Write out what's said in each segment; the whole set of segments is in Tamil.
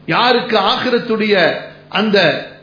யாருக்கு ஆகிரத்துடைய அந்த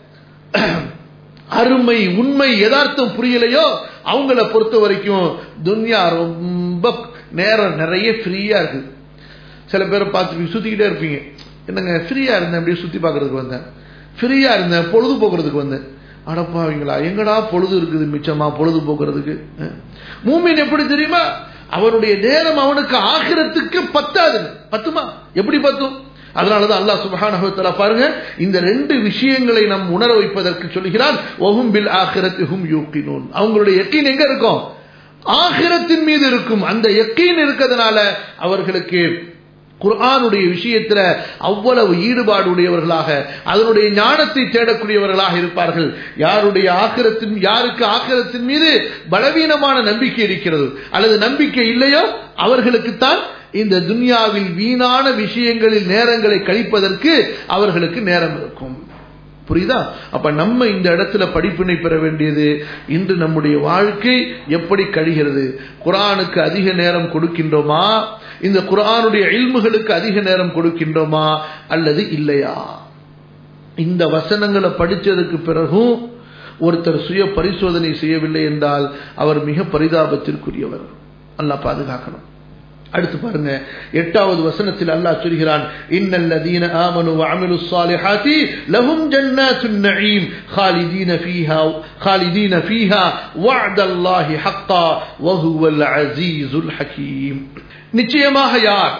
அருமை உண்மை யதார்த்தம் புரியலையோ அவங்கள பொறுத்த வரைக்கும் துன்யா ரொம்ப நேரம் நிறைய ஃப்ரீயா இருக்கு சில பேரை பார்த்து சுத்திக்கிட்டே இருப்பீங்க என்னங்க ஃப்ரீயா இருந்தேன் அப்படியே சுத்தி பார்க்கறதுக்கு வந்தேன் ஃப்ரீயா இருந்தேன் பொழுது போக்குறதுக்கு வந்தேன் அடப்பாவீங்களா எங்கடா பொழுது இருக்குது மிச்சமா பொழுது போக்குறதுக்கு மூமின் எப்படி தெரியுமா அவனுடைய நேரம் அவனுக்கு ஆகிறதுக்கு பத்தாது பத்துமா எப்படி பத்தும் அதனாலதான் அல்லாஹ் சுபஹானஹு பாருங்க இந்த ரெண்டு விஷயங்களை நம் உணர வைப்பதற்கு சொல்கிறான் ஒஹும் பில் ஆகிரத்துஹும் யூக்கினூன் அவங்களுடைய எக்கீன் எங்க இருக்கும் ஆகிரத்தின் மீது இருக்கும் அந்த எக்கீன் இருக்கிறதுனால அவர்களுக்கு குர்ஆனுடைய விஷயத்துல அவ்வளவு ஈடுபாடு உடையவர்களாக அதனுடைய ஞானத்தை தேடக்கூடியவர்களாக இருப்பார்கள் யாருடைய ஆக்கிரத்தின் யாருக்கு ஆக்கிரத்தின் மீது பலவீனமான நம்பிக்கை இருக்கிறது அல்லது நம்பிக்கை இல்லையோ அவர்களுக்குத்தான் இந்த துன்யாவில் வீணான விஷயங்களில் நேரங்களை கழிப்பதற்கு அவர்களுக்கு நேரம் இருக்கும் புரியுதா அப்ப நம்ம இந்த இடத்துல படிப்பினை பெற வேண்டியது இன்று நம்முடைய வாழ்க்கை எப்படி கழிகிறது குரானுக்கு அதிக நேரம் கொடுக்கின்றோமா இந்த குரானுடைய இல்முகளுக்கு அதிக நேரம் கொடுக்கின்றோமா அல்லது இல்லையா இந்த வசனங்களை படிச்சதுக்கு பிறகும் ஒருத்தர் சுய பரிசோதனை செய்யவில்லை என்றால் அவர் மிக பரிதாபத்திற்குரியவர் அல்லா பாதுகாக்கணும் அடுத்து பாருங்க எட்டாவது வசனத்தில் அல்லாஹ் சொல்கிறான் இன்னல்லதீன ஆமனு வஅமிலு ஸாலிஹாத்தி லஹும் ஜன்னாத்துன் நஈம் خالدين فيها خالدين فيها وعد الله حقا وهو العزيز الحكيم நிச்சயமாக யார்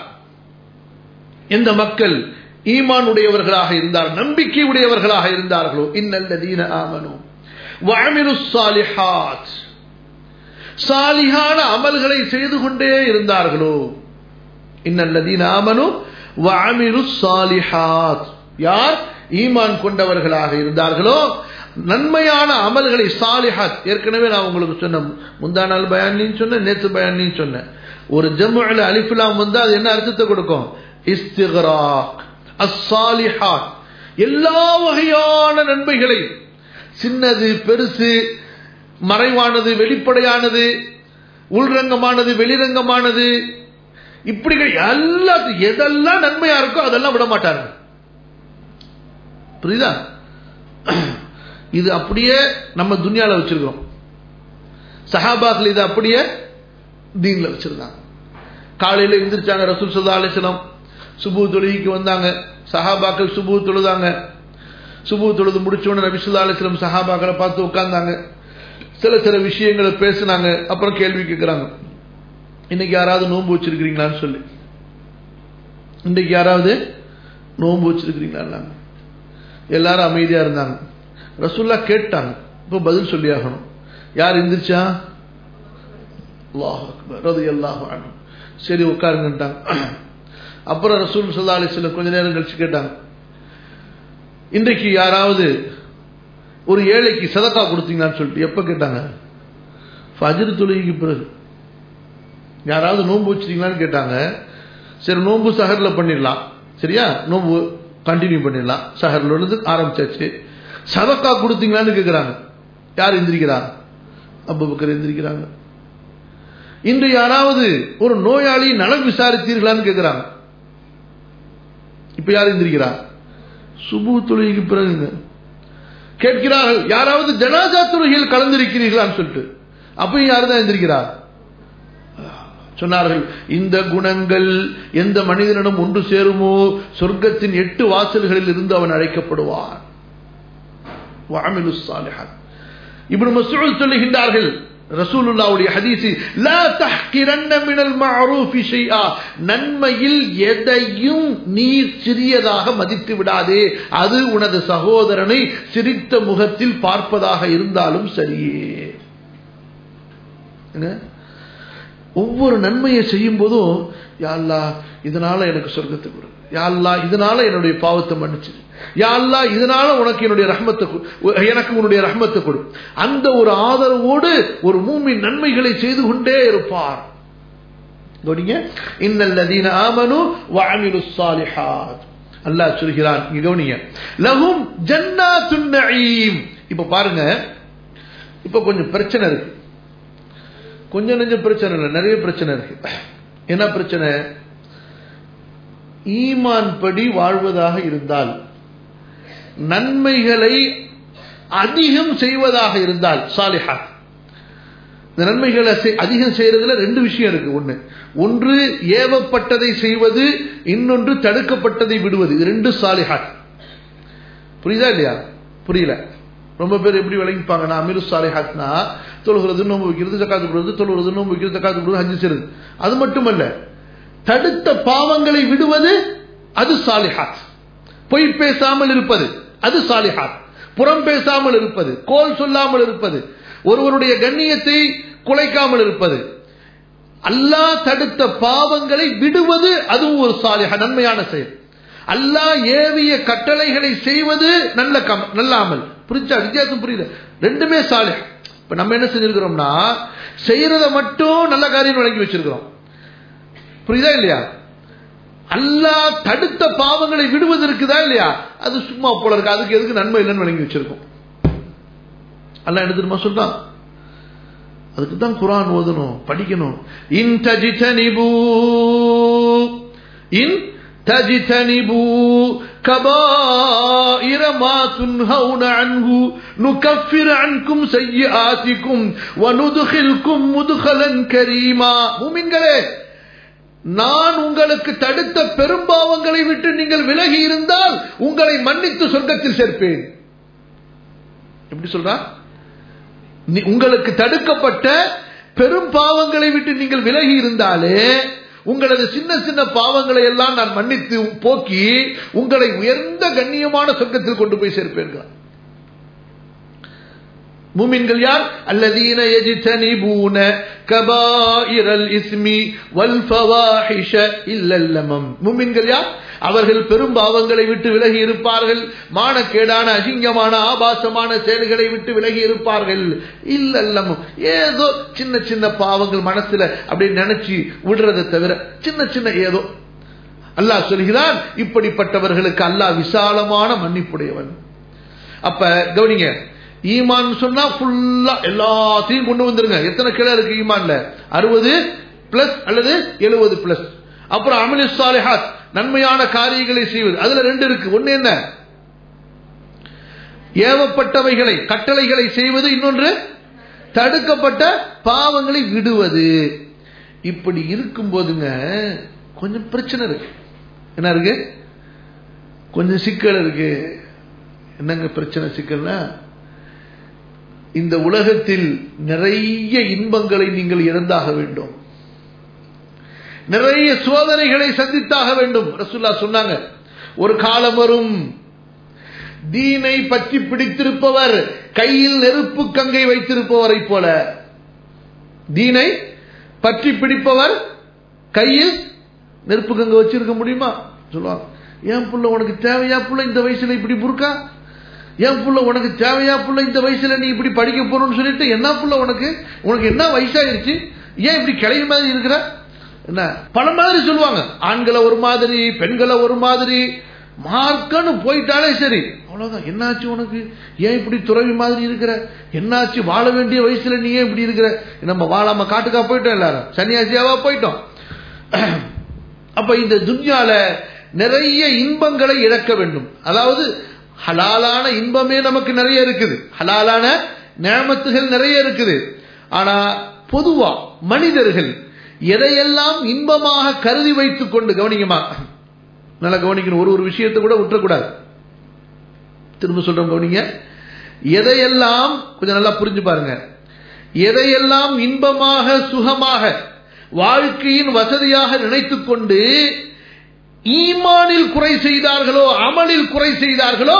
எந்த மக்கள் ஈமான் உடையவர்களாக இருந்தார் நம்பிக்கை உடையவர்களாக இருந்தார்களோ இன்னல்லதீன ஆமனு வஅமிலு ஸாலிஹாத் சாலிகான அமல்களை செய்து கொண்டே இருந்தார்களோ இன்னல்லதீன ஆமனு வஅமிலு ஸாலிஹாத் யார் ஈமான் கொண்டவர்களாக இருந்தார்களோ நன்மையான அமல்களை சாலிஹாத் ஏற்கனவே நான் உங்களுக்கு சொன்னேன் முந்தா நாள் பயான்லையும் சொன்னேன் நேற்று பயான்லையும் சொன்னேன் ஒரு ஜம்முல அலிஃபுலாம் வந்து அது என்ன அர்த்தத்தை கொடுக்கும் இஸ்திகராக் அஸ்ஸாலிஹாத் எல்லா வகையான நன்மைகளை சின்னது பெருசு மறைவானது வெளிப்படையானது உள்ரங்கமானது வெளிரங்கமானது இப்படி எல்லாத்துக்கும் எதெல்லாம் நன்மையா இருக்கோ அதெல்லாம் விட மாட்டாங்க புரியுதா இது அப்படியே நம்ம துன்யால வச்சிருக்கிறோம் சஹாபாக்கள் இது அப்படியே தீன்ல வச்சிருந்தாங்க காலையில எந்திரிச்சாங்க ரசூல் சல்லா அலிஸ்லாம் சுபு தொழுகைக்கு வந்தாங்க சஹாபாக்கள் சுபு தொழுதாங்க சுபு தொழுது முடிச்சோன்னு நபி சொல்லா அலிஸ்லாம் சஹாபாக்களை பார்த்து உட்கார்ந்தாங்க சில சில விஷயங்களை பேசினாங்க அப்புறம் கேள்வி கேட்கிறாங்க இன்னைக்கு யாராவது நோன்பு வச்சிருக்கிறீங்களான்னு சொல்லி இன்னைக்கு யாராவது நோன்பு வச்சிருக்கிறீங்களா எல்லாரும் அமைதியா இருந்தாங்க ரசூல்லா கேட்டாங்க இப்போ பதில் சொல்லி ஆகணும் யார் எந்திரிச்சா அல்லாஹ் ரது அல்லாஹ் சரி உட்காருங்கட்டாங்க அப்புறம் ரசூல் சல்லா அலிஸ்லம் கொஞ்ச நேரம் கழிச்சு கேட்டாங்க இன்றைக்கு யாராவது ஒரு ஏழைக்கு சதக்கா கொடுத்தீங்களான்னு சொல்லிட்டு எப்ப கேட்டாங்க ஃபஜ்ர் தொழுகைக்கு பிறகு யாராவது நோன்பு வச்சிருக்கீங்களான்னு கேட்டாங்க சரி நோன்பு சஹர்ல பண்ணிடலாம் சரியா நோன்பு கண்டினியூ பண்ணிடலாம் சஹர்ல இருந்து ஆரம்பிச்சாச்சு சதக்கா கொடுத்தீங்களான்னு கேட்கிறாங்க யார் எந்திரிக்கிறாங்க அபுபக்கர் எந்திரிக்கிறாங்க இன்று யாராவது ஒரு நோயாளி நலம் விசாரித்தீர்களான்னு கேட்கிறாங்க இப்ப யார் எந்திரிக்கிறா சுபு தொழுகைக்கு பிறகுங்க கேட்கிறார்கள் யாராவது ஜனாசா தொழுகையில் கலந்திருக்கிறீர்களான்னு சொல்லிட்டு அப்பயும் யாரு தான் எந்திரிக்கிறார் சொன்னார்கள் இந்த குணங்கள் எந்த மனிதனிடம் ஒன்று சேருமோ சொர்க்கத்தின் எட்டு வாசல்களில் இருந்து அவன் அழைக்கப்படுவான் இப்படி மசூல் சொல்லுகின்றார்கள் ரசூலுல்லாவுடைய ஹதீசி லா தஹ்கிரன்ன மினல் மஅரூஃபி ஷைஆ நன்மையில் எதையும் நீ சிறியதாக மதித்து விடாதே அது உனது சகோதரனை சிரித்த முகத்தில் பார்ப்பதாக இருந்தாலும் சரியே ஒவ்வொரு நன்மையை செய்யும் போதும் யாழ்லா இதனால எனக்கு சொர்க்கத்தை கொடு யாழ்லா இதனால என்னுடைய பாவத்தை மன்னிச்சு யாழ்லா இதனால உனக்கு என்னுடைய ரஹ்மத்தை எனக்கு உன்னுடைய ரஹ்மத்தை கொடு அந்த ஒரு ஆதரவோடு ஒரு மூமி நன்மைகளை செய்து கொண்டே இருப்பார் கவனிங்க இன்னல்லதீன ஆமனு வஅமிலு ஸாலிஹாத் அல்லாஹ் சொல்கிறான் இங்க கவனிங்க லஹும் ஜன்னாத்துன் நஈம் இப்ப பாருங்க இப்ப கொஞ்சம் பிரச்சனை இருக்கு கொஞ்சம் நெஞ்ச பிரச்சனை இல்லை நிறைய பிரச்சனை இருக்கு என்ன பிரச்சனை ஈமான் படி வாழ்வதாக இருந்தால் நன்மைகளை அதிகம் செய்வதாக இருந்தால் சாலிஹாத் இந்த நன்மைகளை அதிகம் செய்யறதுல ரெண்டு விஷயம் இருக்கு ஒண்ணு ஒன்று ஏவப்பட்டதை செய்வது இன்னொன்று தடுக்கப்பட்டதை விடுவது இது ரெண்டு சாலிஹாத் புரியுதா இல்லையா புரியல ரொம்ப பேர் எப்படி விளங்கிப்பாங்கன்னா அமீரு சாலிஹாத்னா தொழுகிறது நோம்பு வைக்கிறது ஜக்காத்து கொடுறது தொழுகிறது நோம்பு வைக்கிறது ஜக்காத்து கொடுறது ஹஜ்ஜு செய்றது அது மட்டுமல்ல தடுத்த பாவங்களை விடுவது அது சாலிஹாத் பொய் பேசாமல் இருப்பது அது சாலிஹாத் புறம் பேசாமல் இருப்பது கோல் சொல்லாமல் இருப்பது ஒருவருடைய கண்ணியத்தை குலைக்காமல் இருப்பது அல்லாஹ் தடுத்த பாவங்களை விடுவது அதுவும் ஒரு சாலிஹ நன்மையான செயல் அல்லாஹ் ஏவிய கட்டளைகளை செய்வது நல்ல கம் நல்ல அமல் புரிஞ்சா வித்தியாசம் புரியுது ரெண்டுமே சாலிஹ் இப்ப நம்ம என்ன செஞ்சிருக்கிறோம்னா செய்யறத மட்டும் நல்ல காரியம் வழங்கி வச்சிருக்கிறோம் புரியுதா இல்லையா அல்லாஹ் தடுத்த பாவங்களை விடுவது இருக்குதா இல்லையா அது சும்மா போல இருக்கு அதுக்கு எதுக்கு நன்மை இல்லைன்னு வழங்கி வச்சிருக்கோம் அல்ல என்ன தெரியுமா சொல்றான் அதுக்கு தான் குரான் ஓதணும் படிக்கணும் இன் தஜிதனிபு இன் تجتنبوا كبائر ما تنهون عنه نكفر عنكم سيئاتكم وندخلكم مدخلا كريما மூமின்களே நான் உங்களுக்கு தடுத்த பெரும்பாவங்களை விட்டு நீங்கள் விலகி இருந்தால் உங்களை மன்னித்து சொர்க்கத்தில் சேர்ப்பேன் எப்படி சொல்றா உங்களுக்கு தடுக்கப்பட்ட பெரும் பாவங்களை விட்டு நீங்கள் விலகி இருந்தாலே உங்களது சின்ன சின்ன பாவங்களை எல்லாம் நான் மன்னித்து போக்கி உங்களை உயர்ந்த கண்ணியமான சொர்க்கத்தில் கொண்டு போய் சேர்ப்பேன் மூமின்கள் யார் அல்லதீன யஜ்தனிபூன கபாயிரல் இஸ்மி வல் ஃபவாஹிஷ இல்லல் லமம் மூமின்கள் யார் அவர்கள் பெரும் பாவங்களை விட்டு விலகி இருப்பார்கள் மானக்கேடான அசிங்கமான ஆபாசமான செயல்களை விட்டு விலகி இருப்பார்கள் இல்லல்லமும் ஏதோ சின்ன சின்ன பாவங்கள் மனசுல அப்படி நினைச்சு விடுறதை தவிர சின்ன சின்ன ஏதோ அல்லாஹ் சொல்கிறான் இப்படிப்பட்டவர்களுக்கு அல்லாஹ் விசாலமான மன்னிப்புடையவன் அப்ப கவனிங்க ஈமான் சொன்னா ஃபுல்லா எல்லாத்தையும் கொண்டு வந்துருங்க எத்தனை கிளை இருக்கு ஈமான்ல அறுபது பிளஸ் அல்லது எழுபது பிளஸ் அப்புறம் அமலி சாலிஹாத் நன்மையான காரியங்களை செய்வது அதுல ரெண்டு இருக்கு ஒண்ணு என்ன ஏவப்பட்டவைகளை கட்டளைகளை செய்வது இன்னொன்று தடுக்கப்பட்ட பாவங்களை விடுவது இப்படி இருக்கும் போதுங்க கொஞ்சம் பிரச்சனை இருக்கு என்ன இருக்கு கொஞ்சம் சிக்கல் இருக்கு என்னங்க பிரச்சனை சிக்கல்னா இந்த உலகத்தில் நிறைய இன்பங்களை நீங்கள் இழந்தாக வேண்டும் நிறைய சோதனைகளை சந்தித்தாக வேண்டும் ரசுல்லா சொன்னாங்க ஒரு காலம் வரும் தீனை பற்றி பிடித்திருப்பவர் கையில் நெருப்பு கங்கை வைத்திருப்பவரை போல தீனை பற்றி பிடிப்பவர் கையில் நெருப்பு கங்கை வச்சிருக்க முடியுமா சொல்லுவாங்க ஏன் புள்ள உனக்கு தேவையா புள்ள இந்த வயசுல இப்படி புருக்கா ஏன் புள்ள உனக்கு தேவையா புள்ள இந்த வயசுல நீ இப்படி படிக்க போறோம்னு சொல்லிட்டு என்ன புள்ள உனக்கு உனக்கு என்ன வயசாயிருச்சு ஏன் இப்படி கிளை மாதிரி இருக்கிற என்ன பல மாதிரி சொல்லுவாங்க ஆண்களை ஒரு மாதிரி பெண்களை ஒரு மாதிரி மார்க்கன்னு போயிட்டாலே சரி அவ்வளவுதான் என்னாச்சு உனக்கு ஏன் இப்படி துறவி மாதிரி இருக்கிற என்னாச்சு வாழ வேண்டிய வயசுல நீ ஏன் இப்படி இருக்கிற நம்ம வாழாம காட்டுக்கா போயிட்டோம் எல்லாரும் சன்னியாசியாவா போயிட்டோம் அப்ப இந்த துன்யால நிறைய இன்பங்களை இழக்க வேண்டும் அதாவது ஹலாலான இன்பமே நமக்கு நிறைய இருக்குது ஹலாலான நேமத்துகள் நிறைய இருக்குது ஆனா பொதுவா மனிதர்கள் எதையெல்லாம் இன்பமாக கருதி வைத்துக் கொண்டு கவனிக்குமா நல்லா கவனிக்கணும் ஒரு ஒரு விஷயத்தை கூட விட்டுறக்கூடாது திரும்ப சொல்றோம் கவனிங்க எதையெல்லாம் கொஞ்சம் நல்லா புரிஞ்சு பாருங்க எதையெல்லாம் இன்பமாக சுகமாக வாழ்க்கையின் வசதியாக நினைத்துக் கொண்டு ஈமானில் குறை செய்தார்களோ அமலில் குறை செய்தார்களோ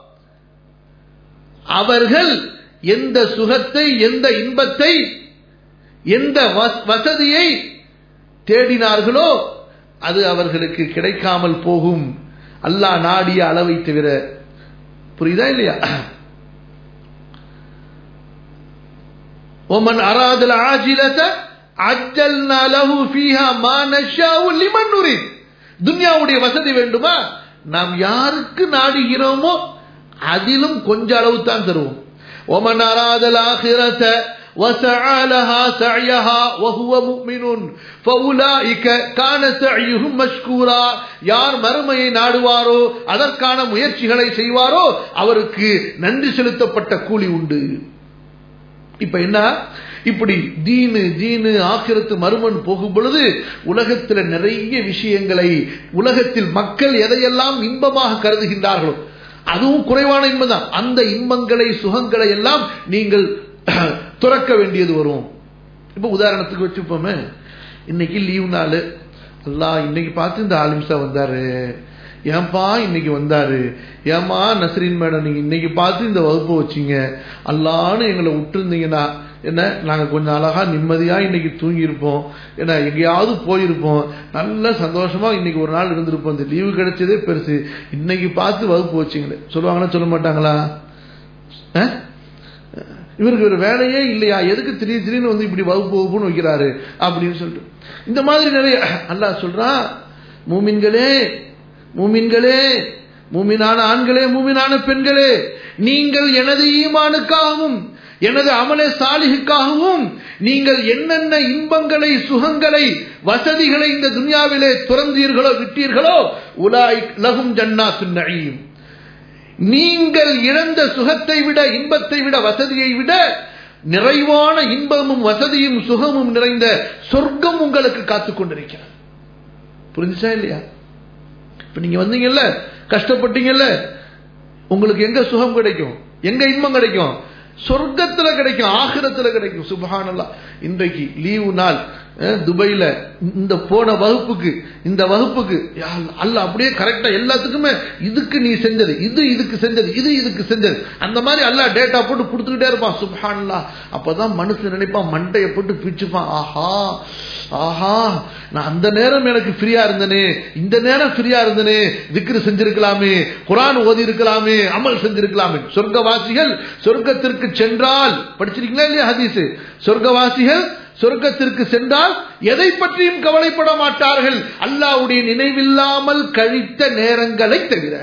அவர்கள் எந்த சுகத்தை எந்த இன்பத்தை எந்த வசதியை தேடினார்களோ அது அவர்களுக்கு கிடைக்காமல் போகும் அல்லாஹ் நாடிய அளவை தவிர புரியுதா இல்லையா ومن أراد العاجلة عجلنا له فيها ما نشاء لمن نريد துன்யாவுடைய வசதி வேண்டுமா நாம் யாருக்கு நாடுகிறோமோ அதிலும் கொஞ்ச அளவு தான் தருவோம் ஒமன் அராதல் ஆகிரத وسعى لها سعيها وهو مؤمن فأولئك كان سعيهم مشكورا யார் மறுமையை நாடுவாரோ அதற்கான முயற்சிகளை செய்வாரோ அவருக்கு நன்றி செலுத்தப்பட்ட கூலி உண்டு இப்ப என்ன இப்படி தீனு தீனு ஆக்கிரத்து மறுமன் போகும் பொழுது உலகத்தில் நிறைய விஷயங்களை உலகத்தில் மக்கள் எதையெல்லாம் இன்பமாக கருதுகின்றார்களோ அதுவும் குறைவான இன்பம் தான் அந்த இன்பங்களை சுகங்களை எல்லாம் நீங்கள் துறக்க வேண்டியது வரும் இப்ப உதாரணத்துக்கு வச்சுப்போமே இன்னைக்கு லீவ் நாள் அல்லா இன்னைக்கு பார்த்து இந்த ஆலிம்சா வந்தாரு ஏன்பா இன்னைக்கு வந்தாரு ஏமா நஸ்ரீன் மேடம் நீங்க இன்னைக்கு பார்த்து இந்த வகுப்பு வச்சீங்க அல்லான்னு எங்களை விட்டுருந்தீங்கன்னா என்ன நாங்கள் கொஞ்சம் அழகா நிம்மதியா இன்னைக்கு தூங்கியிருப்போம் ஏன்னா எங்கேயாவது போயிருப்போம் நல்ல சந்தோஷமா இன்னைக்கு ஒரு நாள் இருந்திருப்போம் இந்த லீவு கிடைச்சதே பெருசு இன்னைக்கு பார்த்து வகுப்பு வச்சிங்களே சொல்லுவாங்கன்னா சொல்ல மாட்டாங்களா இவருக்கு ஒரு வேலையே இல்லையா எதுக்கு திடீர் திடீர்னு வந்து இப்படி வகுப்பு வகுப்புன்னு வைக்கிறாரு அப்படின்னு சொல்லிட்டு இந்த மாதிரி நிறைய அல்லா சொல்றான் மூமின்களே மூமின்களே மூமினான ஆண்களே மூமினான பெண்களே நீங்கள் எனது ஈமானுக்காகவும் எனது அமல சாலிகுக்காகவும் நீங்கள் என்னென்ன இன்பங்களை சுகங்களை வசதிகளை இந்த துன்யாவிலே துறந்தீர்களோ விட்டீர்களோ உலாய் லகும் ஜன்னா நயீம் நீங்கள் இழந்த சுகத்தை விட இன்பத்தை விட வசதியை விட நிறைவான இன்பமும் வசதியும் சுகமும் நிறைந்த சொர்க்கம் உங்களுக்கு காத்துக் கொண்டிருக்கிறது புரிஞ்சுச்சா இல்லையா இப்ப நீங்க வந்தீங்கல்ல கஷ்டப்பட்டீங்கல்ல உங்களுக்கு எங்க சுகம் கிடைக்கும் எங்க இன்பம் கிடைக்கும் சொர்க்கத்துல கிடைக்கும் ஆகிரத்துல கிடைக்கும் சுபஹானல்லா இன்றைக்கு லீவு நாள் துபையில இந்த போன வகுப்புக்கு இந்த வகுப்புக்கு அல்ல அப்படியே கரெக்டா எல்லாத்துக்குமே இதுக்கு நீ செஞ்சது இது இதுக்கு செஞ்சது இது இதுக்கு செஞ்சது அந்த மாதிரி அல்ல டேட்டா போட்டு கொடுத்துக்கிட்டே இருப்பான் சுபஹானல்லா அப்பதான் மனசு நினைப்பான் மண்டையை போட்டு பிச்சுப்பான் ஆஹா ஆஹா நான் அந்த நேரம் எனக்கு ஃப்ரீயா இருந்தனே இந்த நேரம் ஃப்ரீயா இருந்தனே திக்ரு செஞ்சிருக்கலாமே குரான் ஓதி இருக்கலாமே அமல் செஞ்சிருக்கலாமே சொர்க்கவாசிகள் சொர்க்கத்திற்கு சென்றால் படிச்சிருக்கீங்களா இல்லையா ஹதீஸ் சொர்க்கவாசிகள் சொர்க்கத்திற்கு சென்றால் எதை பற்றியும் கவலைப்பட மாட்டார்கள் அல்லாவுடைய நினைவில்லாமல் கழித்த நேரங்களை தவிர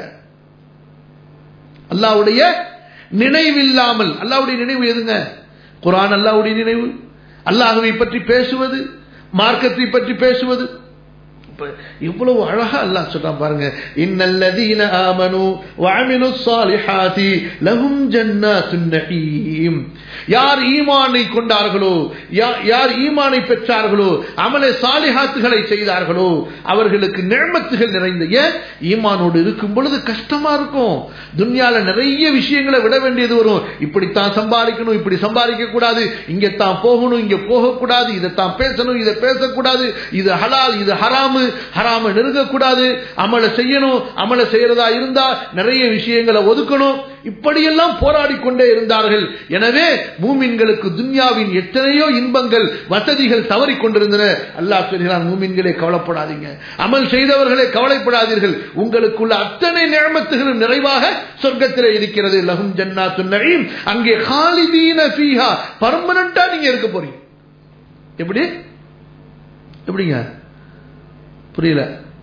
அல்லாவுடைய நினைவில்லாமல் அல்லாவுடைய நினைவு எதுங்க குரான் அல்லாவுடைய நினைவு அல்லாஹுவை பற்றி பேசுவது மார்க்கத்தை பற்றி பேசுவது இவ்வளவு அழகா அல்லாஹ் சொல்றான் பாருங்க இன்னல்லதீன ஆமனு வஅமிலு ஸாலிஹாதி லஹும் ஜன்னாத்துன் நஈம் யார் ஈமானை கொண்டார்களோ யார் ஈமானை பெற்றார்களோ அமலே சாலிஹாத்துகளை செய்தார்களோ அவர்களுக்கு நிழமத்துகள் நிறைந்த ஏன் ஈமானோடு இருக்கும் பொழுது கஷ்டமா இருக்கும் துன்யால நிறைய விஷயங்களை விட வேண்டியது வரும் இப்படித்தான் சம்பாதிக்கணும் இப்படி சம்பாதிக்க கூடாது இங்க தான் போகணும் இங்க போகக்கூடாது இதைத்தான் பேசணும் இதை பேசக்கூடாது இது ஹலால் இது ஹராமு ஹராம நெருங்கக்கூடாது அமலை செய்யணும் அமலை செய்யறதா இருந்தா நிறைய விஷயங்களை ஒதுக்கணும் இப்படியெல்லாம் போராடி கொண்டே இருந்தார்கள் எனவே மூமின்களுக்கு துன்யாவின் எத்தனையோ இன்பங்கள் வசதிகள் தவறி கொண்டிருந்தன அல்லாஹ் சொல்கிறான் மூமின்களே கவலைப்படாதீங்க அமல் செய்தவர்களே கவலைப்படாதீர்கள் உங்களுக்குள்ள அத்தனை நிழமத்துகளும் நிறைவாக சொர்க்கத்தில் இருக்கிறது லகும் ஜன்னா துன்னீம் அங்கே ஹாலிதீன ஃபீஹா பர்மனண்டா நீங்க இருக்க போறீங்க எப்படி எப்படிங்க புரியல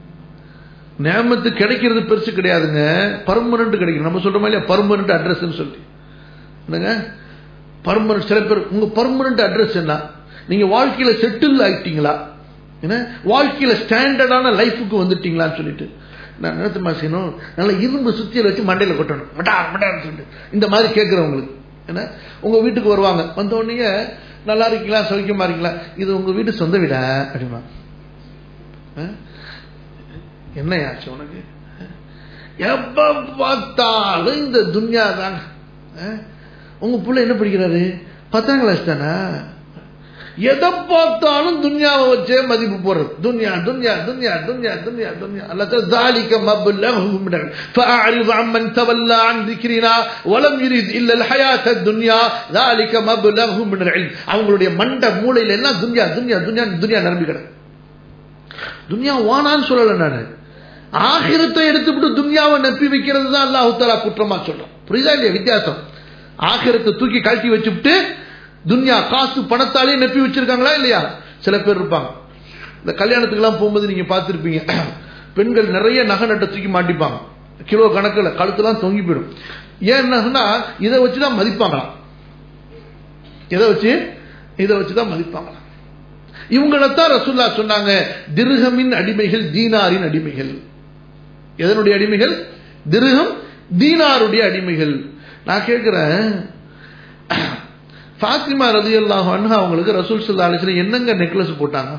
நேமத்து கிடைக்கிறது பெருசு கிடையாதுங்க பர்மனண்ட் கிடைக்கும் நம்ம சொல்றோமா இல்லையா பர்மனண்ட் அட்ரஸ் சொல்லி என்னங்க பர்மனண்ட் சில பேர் உங்க பர்மனண்ட் அட்ரஸ் என்ன நீங்க வாழ்க்கையில செட்டில் ஆயிட்டீங்களா என்ன வாழ்க்கையில ஸ்டாண்டர்டான லைஃபுக்கு வந்துட்டீங்களான்னு சொல்லிட்டு நான் நினைத்து செய்யணும் நல்லா இரும்பு சுத்தியில் வச்சு மண்டையில கொட்டணும் மட்டார் மட்டார் சொல்லிட்டு இந்த மாதிரி கேட்கிறவங்களுக்கு என்ன உங்க வீட்டுக்கு வருவாங்க வந்த உடனே நல்லா இருக்கீங்களா சௌக்கியமா இருக்கீங்களா இது உங்க வீட்டு சொந்த வீடா அப்படிமா என்னையாச்சு உனக்கு எப்ப பார்த்தாலும் இந்த துன்யா தாங்க உங்க பிள்ளை என்ன படிக்கிறாரு பத்தாம் கிளாஸ் தானே எதை பார்த்தாலும் துன்யாவை வச்சே மதிப்பு போடுறது துன்யா துன்யா துன்யா துன்யா துன்யா துன்யா அல்லது ذلك مبلغهم من فاعرض عمن تولى عن ذكرنا ولم يريد الا الحياه الدنيا ذلك مبلغهم من العلم அவங்களுடைய மண்ட மூளையில எல்லாம் துன்யா துன்யா துன்யா துன்யா நிரம்பி கிடக்கு துன்யா வானான்னு சொல்லல நானு ஆகிரத்தை எடுத்துவிட்டு துன்யாவை நப்பி வைக்கிறது தான் அல்லாஹு தாலா குற்றமா சொல்றோம் புரியுதா இல்லையா வித்தியாசம் ஆகிரத்தை தூக்கி கழட்டி வச்சுட்டு துன்யா காசு பணத்தாலே நப்பி வச்சிருக்காங்களா இல்லையா சில பேர் இருப்பாங்க இந்த கல்யாணத்துக்கெல்லாம் போகும்போது நீங்க பார்த்துருப்பீங்க பெண்கள் நிறைய நகை நட்டை தூக்கி மாட்டிப்பாங்க கிலோ கணக்கில் கழுத்துலாம் தொங்கி போயிடும் ஏன்னா இதை வச்சுதான் மதிப்பாங்களாம் எதை வச்சு இதை வச்சுதான் மதிப்பாங்களாம் இவங்களைத்தான் ரசுல்லா சொன்னாங்க திருகமின் அடிமைகள் தீனாரின் அடிமைகள் எதனுடைய அடிமைகள் திருகம் தீனாருடைய அடிமைகள் நான் கேட்கிறேன் ஃபாத்திமா ரதி அல்லாஹ் அவங்களுக்கு ரசூல் சல்லா அலிஸ்லாம் என்னங்க நெக்லஸ் போட்டாங்க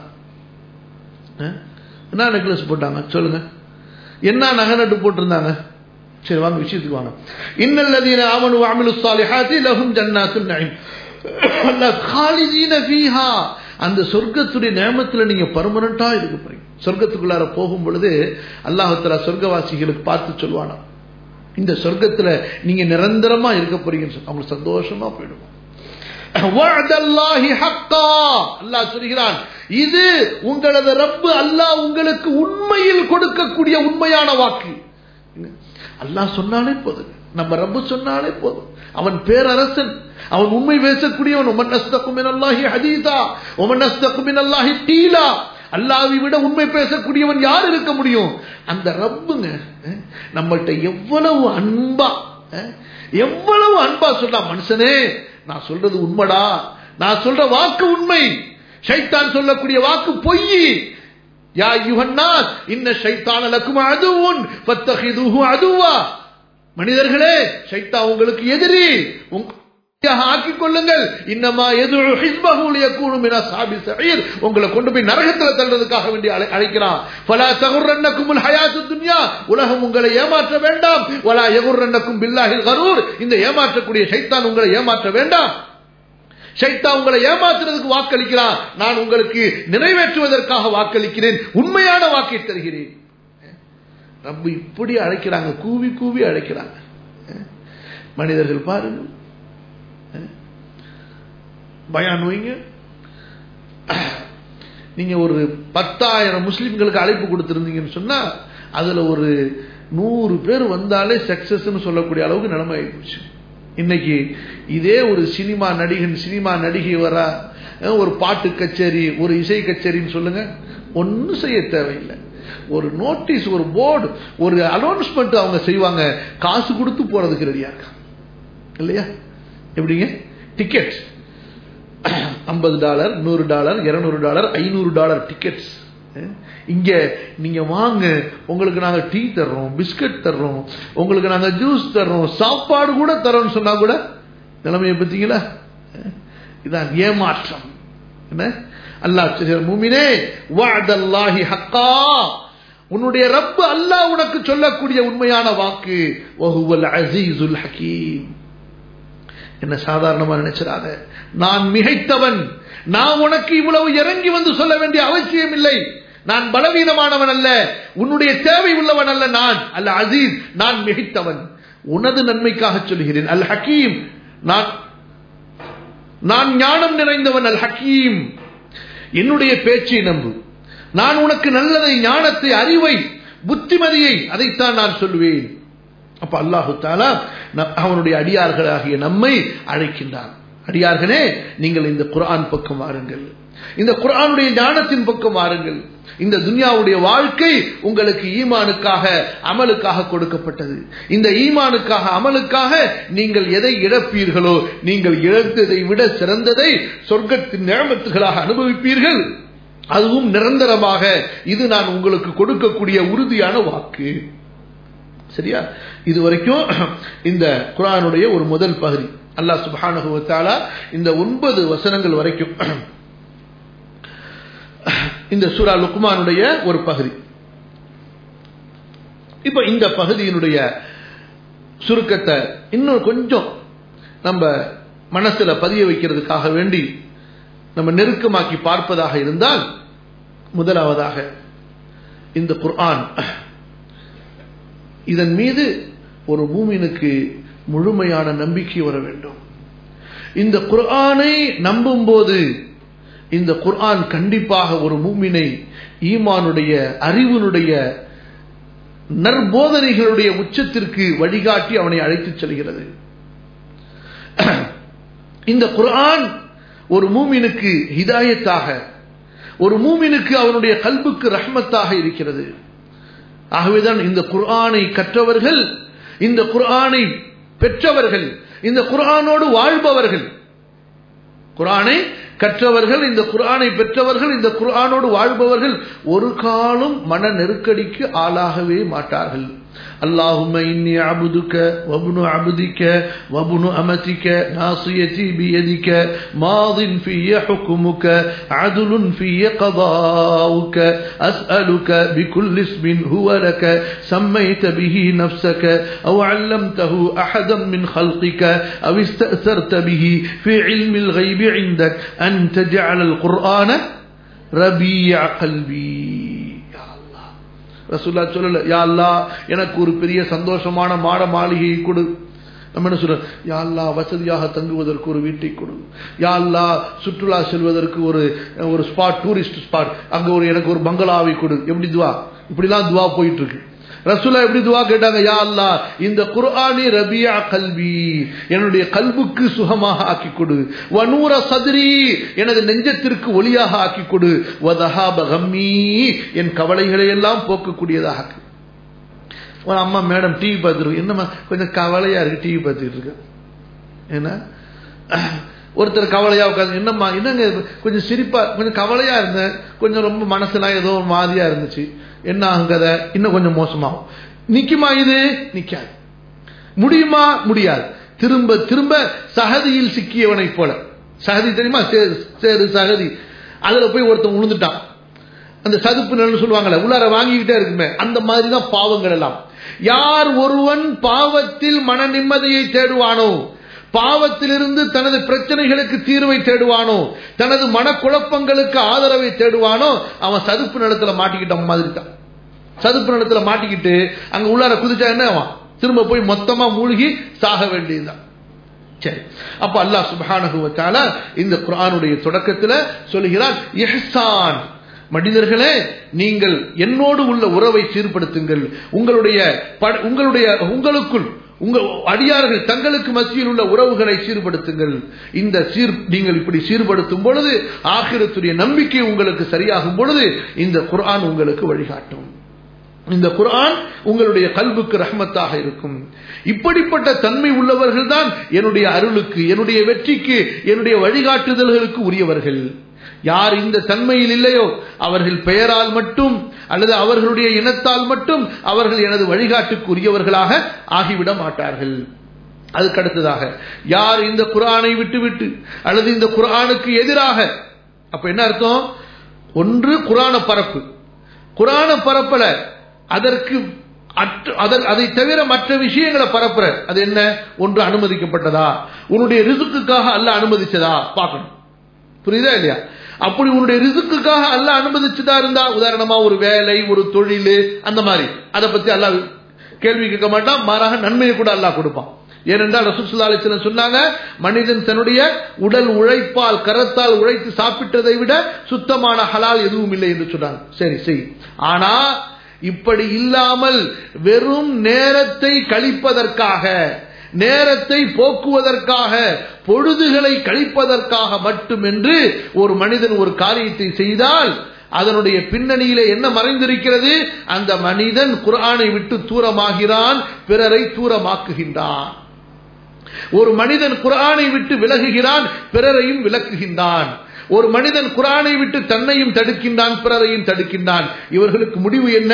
என்ன நெக்லஸ் போட்டாங்க சொல்லுங்க என்ன நகை நட்டு போட்டிருந்தாங்க சரி வாங்க விஷயத்துக்கு வாங்க இன்னல்லதீன ஆமனு அமிலு சாலிஹாத்தி லஹும் ஜன்னாத்துன் நঈம் காலிதீன ஃபீஹா அந்த சொர்க்கத்துடைய நேமத்துல நீங்க பர்மனண்டா இருக்க போறீங்க சொர்க்கத்துக்குள்ளார போகும் பொழுது அல்லாஹால சொர்க்கவாசிகளுக்கு பார்த்து சொல்லுவானா இந்த சொர்க்கத்துல நீங்க நிரந்தரமா இருக்க போறீங்கன்னு சொல்லி அவங்க சந்தோஷமா போயிடுவோம் அல்லாஹ் சொல்கிறான் இது உங்களது ரப்பு அல்லாஹ் உங்களுக்கு உண்மையில் கொடுக்கக்கூடிய உண்மையான வாக்கு அல்லாஹ் சொன்னாலே போதும் நம்ம ரப்பு சொன்னாலே போதும் அவன் பேரரசன் அவன் உண்மை பேசக்கூடியவன் ஒமன் அஸ்தகுமின் அல்லாஹி ஹதீதா ஒமன் அஸ்தகுமின் அல்லாஹி டீலா அல்லாவை விட உண்மை பேசக்கூடியவன் யார் இருக்க முடியும் அந்த ரப்புங்க நம்மள்கிட்ட எவ்வளவு அன்பா எவ்வளவு அன்பா சொல்றா மனுஷனே நான் சொல்றது உண்மைடா நான் சொல்ற வாக்கு உண்மை ஷைத்தான் சொல்லக்கூடிய வாக்கு பொய் யா யுஹன்னாஸ் இன்ன ஷைத்தான லக்கும் அதுவும் ஃபத்தஹிதுஹு அதுவா மனிதர்களே ஷைத்தா உங்களுக்கு எதிரி ஆக்கிக் கொள்ளுங்கள் இன்னமா எது உங்களை கொண்டு போய் நரகத்தில் தள்ளுறதுக்காக வேண்டி அழைக்கிறான் பல தகுரன்னக்கும் ஹயாத்து துன்யா உலகம் உங்களை ஏமாற்ற வேண்டாம் வலா எகுரன்னக்கும் பில்லாஹில் கரூர் இந்த ஏமாற்றக்கூடிய சைத்தான் உங்களை ஏமாற்ற வேண்டாம் சைத்தா உங்களை ஏமாற்றுறதுக்கு வாக்களிக்கிறான் நான் உங்களுக்கு நிறைவேற்றுவதற்காக வாக்களிக்கிறேன் உண்மையான வாக்கை தருகிறேன் ரப்பு இப்படி அழைக்கிறாங்க கூவி கூவி அழைக்கிறாங்க மனிதர்கள் பாருங்கள் பயான் வைங்க நீங்க ஒரு பத்தாயிரம் முஸ்லிம்களுக்கு அழைப்பு கொடுத்திருந்தீங்கன்னு சொன்னா அதுல ஒரு நூறு பேர் வந்தாலே சக்சஸ் சொல்லக்கூடிய அளவுக்கு நிலைமை ஆயிடுச்சு இன்னைக்கு இதே ஒரு சினிமா நடிகன் சினிமா நடிகை வரா ஒரு பாட்டு கச்சேரி ஒரு இசை கச்சேரின்னு சொல்லுங்க ஒன்னும் செய்ய தேவையில்லை ஒரு நோட்டீஸ் ஒரு போர்டு ஒரு அனௌன்ஸ்மெண்ட் அவங்க செய்வாங்க காசு கொடுத்து போறதுக்கு ரெடியா இருக்காங்க இல்லையா எப்படிங்க டிக்கெட் ஐம்பது டாலர் நூறு டாலர் இருநூறு டாலர் ஐநூறு டாலர் டிக்கெட்ஸ் இங்க நீங்க வாங்க உங்களுக்கு நாங்க டீ தர்றோம் பிஸ்கட் தர்றோம் உங்களுக்கு நாங்க ஜூஸ் தர்றோம் சாப்பாடு கூட தரோம்னு சொன்னா கூட நிலைமையை பத்தீங்களா இதான் ஏமாற்றம் என்ன அல்லாஹ் மூமினே வாதல்லாஹி ஹக்கா உன்னுடைய ரப்பு அல்லாஹ் உனக்கு சொல்லக்கூடிய உண்மையான வாக்கு வஹுவல் அசீசுல் ஹக்கீம் என்ன சாதாரணமா நினைச்சிடாத நான் மிகைத்தவன் நான் உனக்கு இவ்வளவு இறங்கி வந்து சொல்ல வேண்டிய அவசியம் இல்லை நான் பலவீனமானவன் அல்ல உன்னுடைய தேவை உள்ளவன் அல்ல நான் அல்ல அசீஸ் நான் மிகைத்தவன் உனது நன்மைக்காக சொல்கிறேன் அல் ஹக்கீம் நான் நான் ஞானம் நிறைந்தவன் அல் ஹக்கீம் என்னுடைய பேச்சை நம்பு நான் உனக்கு நல்லதை ஞானத்தை அறிவை புத்திமதியை அதைத்தான் நான் சொல்லுவேன் அப்ப அல்லாஹு தாலா அவனுடைய அடியார்களாகிய நம்மை அழைக்கின்றான் அடியார்களே நீங்கள் இந்த குரான் பக்கம் வாருங்கள் இந்த குரானுடைய ஞானத்தின் பக்கம் வாருங்கள் இந்த துன்யாவுடைய வாழ்க்கை உங்களுக்கு ஈமானுக்காக அமலுக்காக கொடுக்கப்பட்டது இந்த ஈமானுக்காக அமலுக்காக நீங்கள் எதை இழப்பீர்களோ நீங்கள் இழந்ததை விட சிறந்ததை சொர்க்கத்தின் நியமத்துகளாக அனுபவிப்பீர்கள் அதுவும் நிரந்தரமாக இது நான் உங்களுக்கு கொடுக்கக்கூடிய உறுதியான வாக்கு சரியா இது வரைக்கும் இந்த குரானுடைய ஒரு முதல் பகுதி அல்லாஹ் சுபானுகுவத்தாலா இந்த ஒன்பது வசனங்கள் வரைக்கும் இந்த சூரா லுக்மானுடைய ஒரு பகுதி இப்ப இந்த பகுதியினுடைய சுருக்கத்தை இன்னும் கொஞ்சம் நம்ம மனசுல பதிய வைக்கிறதுக்காக வேண்டி நம்ம நெருக்கமாக்கி பார்ப்பதாக இருந்தால் முதலாவதாக இந்த குர்ஆன் இதன் மீது ஒரு மூமினுக்கு முழுமையான நம்பிக்கை வர வேண்டும் இந்த குர்ஆனை நம்பும் போது இந்த குர்ஆன் கண்டிப்பாக ஒரு மூமினை ஈமானுடைய அறிவினுடைய நற்போதனைகளுடைய உச்சத்திற்கு வழிகாட்டி அவனை அழைத்துச் செல்கிறது இந்த குர்ஆன் ஒரு மூமினுக்கு ஹிதாயத்தாக ஒரு மூமினுக்கு அவனுடைய கல்புக்கு ரஹ்மத்தாக இருக்கிறது ஆகவேதான் இந்த குர்ஆனை கற்றவர்கள் இந்த குர்ஆனை பெற்றவர்கள் இந்த குர்ஆனோடு வாழ்பவர்கள் குர்ஆனை கற்றவர்கள் இந்த குர்ஆனை பெற்றவர்கள் இந்த குர்ஆனோடு வாழ்பவர்கள் ஒரு காலம் மன நெருக்கடிக்கு ஆளாகவே மாட்டார்கள் اللهم إني عبدك وابن عبدك وابن أمتك ناصيتي بيدك ماض في حكمك عدل في قضاؤك أسألك بكل اسم هو لك سميت به نفسك أو علمته أحدا من خلقك أو استأثرت به في علم الغيب عندك أن تجعل القرآن ربيع قلبي ரசூல்லா சொல்லல யா அல்லா எனக்கு ஒரு பெரிய சந்தோஷமான மாட மாளிகையை கொடு நம்ம என்ன சொல்றோம் யா அல்லா வசதியாக தங்குவதற்கு ஒரு வீட்டை கொடு யா அல்லா சுற்றுலா செல்வதற்கு ஒரு ஒரு ஸ்பாட் டூரிஸ்ட் ஸ்பாட் அங்க ஒரு எனக்கு ஒரு பங்களாவை கொடு எப்படி துவா இப்படிலாம் துவா போயிட்டு இருக்கு ரசூலா எப்படி துவா கேட்டாங்க யா அல்லா இந்த குர்ஆனி ரபியா கல்வி என்னுடைய கல்புக்கு சுகமாக ஆக்கி கொடு வனூர சதுரி எனது நெஞ்சத்திற்கு ஒளியாக ஆக்கி கொடு வதஹாப கம்மி என் கவலைகளை எல்லாம் போக்கக்கூடியதாக ஆக்கு ஒரு அம்மா மேடம் டிவி பார்த்துருக்கு என்னம்மா கொஞ்சம் கவலையா இருக்கு டிவி பார்த்துக்கிட்டு இருக்கு ஏன்னா ஒருத்தர் கவலையா உட்காந்து என்னம்மா என்னங்க கொஞ்சம் சிரிப்பா கொஞ்சம் கவலையா இருந்தேன் கொஞ்சம் ரொம்ப மனசுலாம் ஏதோ ஒரு மாதிரியா இருந்துச்சு என்ன ஆகும் கதை இன்னும் கொஞ்சம் மோசமாகும் நிக்குமா இது நிக்காது முடியுமா முடியாது திரும்ப திரும்ப சகதியில் சிக்கியவனை போல சகதி தெரியுமா சேரு சகதி அதுல போய் ஒருத்தன் உழுந்துட்டான் அந்த சதுப்பு நிலம் சொல்லுவாங்கல்ல உள்ளார வாங்கிக்கிட்டே இருக்குமே அந்த மாதிரி தான் பாவங்கள் எல்லாம் யார் ஒருவன் பாவத்தில் மன நிம்மதியை தேடுவானோ பாவத்திலிருந்து தனது பிரச்சனைகளுக்கு தீர்வை தேடுவானோ தனது மனக்குழப்பங்களுக்கு ஆதரவை தேடுவானோ அவன் சதுப்பு நிலத்துல மாட்டிக்கிட்ட மாதிரி தான் சதுப்பு நிலத்துல மாட்டிக்கிட்டு அங்க உள்ளார குதிச்சா என்ன அவன் திரும்ப போய் மொத்தமா மூழ்கி சாக வேண்டியதுதான் சரி அப்ப அல்லாஹ் சுபஹானகுவத்தால இந்த குரானுடைய தொடக்கத்துல சொல்லுகிறார் இஹ்சான் மனிதர்களே நீங்கள் என்னோடு உள்ள உறவை சீர்படுத்துங்கள் உங்களுடைய உங்களுடைய உங்களுக்குள் உங்கள் அடியார்கள் தங்களுக்கு மத்தியில் உள்ள உறவுகளை சீர்படுத்துங்கள் இந்த சீர் நீங்கள் இப்படி சீர்படுத்தும் பொழுது ஆகிரத்துடைய நம்பிக்கை உங்களுக்கு சரியாகும் பொழுது இந்த குர்ஆன் உங்களுக்கு வழிகாட்டும் இந்த குர்ஆன் உங்களுடைய கல்வுக்கு ரஹ்மத்தாக இருக்கும் இப்படிப்பட்ட தன்மை உள்ளவர்கள் தான் என்னுடைய அருளுக்கு என்னுடைய வெற்றிக்கு என்னுடைய வழிகாட்டுதல்களுக்கு உரியவர்கள் யார் இந்த தன்மையில் இல்லையோ அவர்கள் பெயரால் மட்டும் அல்லது அவர்களுடைய இனத்தால் மட்டும் அவர்கள் எனது வழிகாட்டுக்கு உரியவர்களாக ஆகிவிட மாட்டார்கள் அதுக்கு அடுத்ததாக யார் இந்த குரானை விட்டுவிட்டு அல்லது இந்த குரானுக்கு எதிராக அப்ப என்ன அர்த்தம் ஒன்று குரான பரப்பு குரான பரப்பல அதற்கு அதை தவிர மற்ற விஷயங்களை பரப்புற அது என்ன ஒன்று அனுமதிக்கப்பட்டதா உன்னுடைய ரிசுக்குக்காக அல்ல அனுமதிச்சதா பார்க்கணும் புரியுதா இல்லையா அப்படி உன்னுடைய ரிசுக்குக்காக அல்ல அனுமதிச்சுதா இருந்தா உதாரணமா ஒரு வேலை ஒரு தொழில் அந்த மாதிரி அதை பத்தி அல்ல கேள்வி கேட்க மாட்டான் மாறாக நன்மையை கூட அல்லாஹ் கொடுப்பான் ஏனென்றால் ரசூசுல்லா அலிஸ்லாம் சொன்னாங்க மனிதன் தன்னுடைய உடல் உழைப்பால் கரத்தால் உழைத்து சாப்பிட்டதை விட சுத்தமான ஹலால் எதுவும் இல்லை என்று சொன்னாங்க சரி சரி ஆனா இப்படி இல்லாமல் வெறும் நேரத்தை கழிப்பதற்காக நேரத்தை போக்குவதற்காக பொழுதுகளை கழிப்பதற்காக மட்டுமென்று ஒரு மனிதன் ஒரு காரியத்தை செய்தால் அதனுடைய பின்னணியிலே என்ன மறைந்திருக்கிறது அந்த மனிதன் குரானை விட்டு தூரமாகிறான் பிறரை தூரமாக்குகின்றான் ஒரு மனிதன் குரானை விட்டு விலகுகிறான் பிறரையும் விலக்குகின்றான் ஒரு மனிதன் குரானை விட்டு தன்னையும் தடுக்கின்றான் பிறரையும் தடுக்கின்றான் இவர்களுக்கு முடிவு என்ன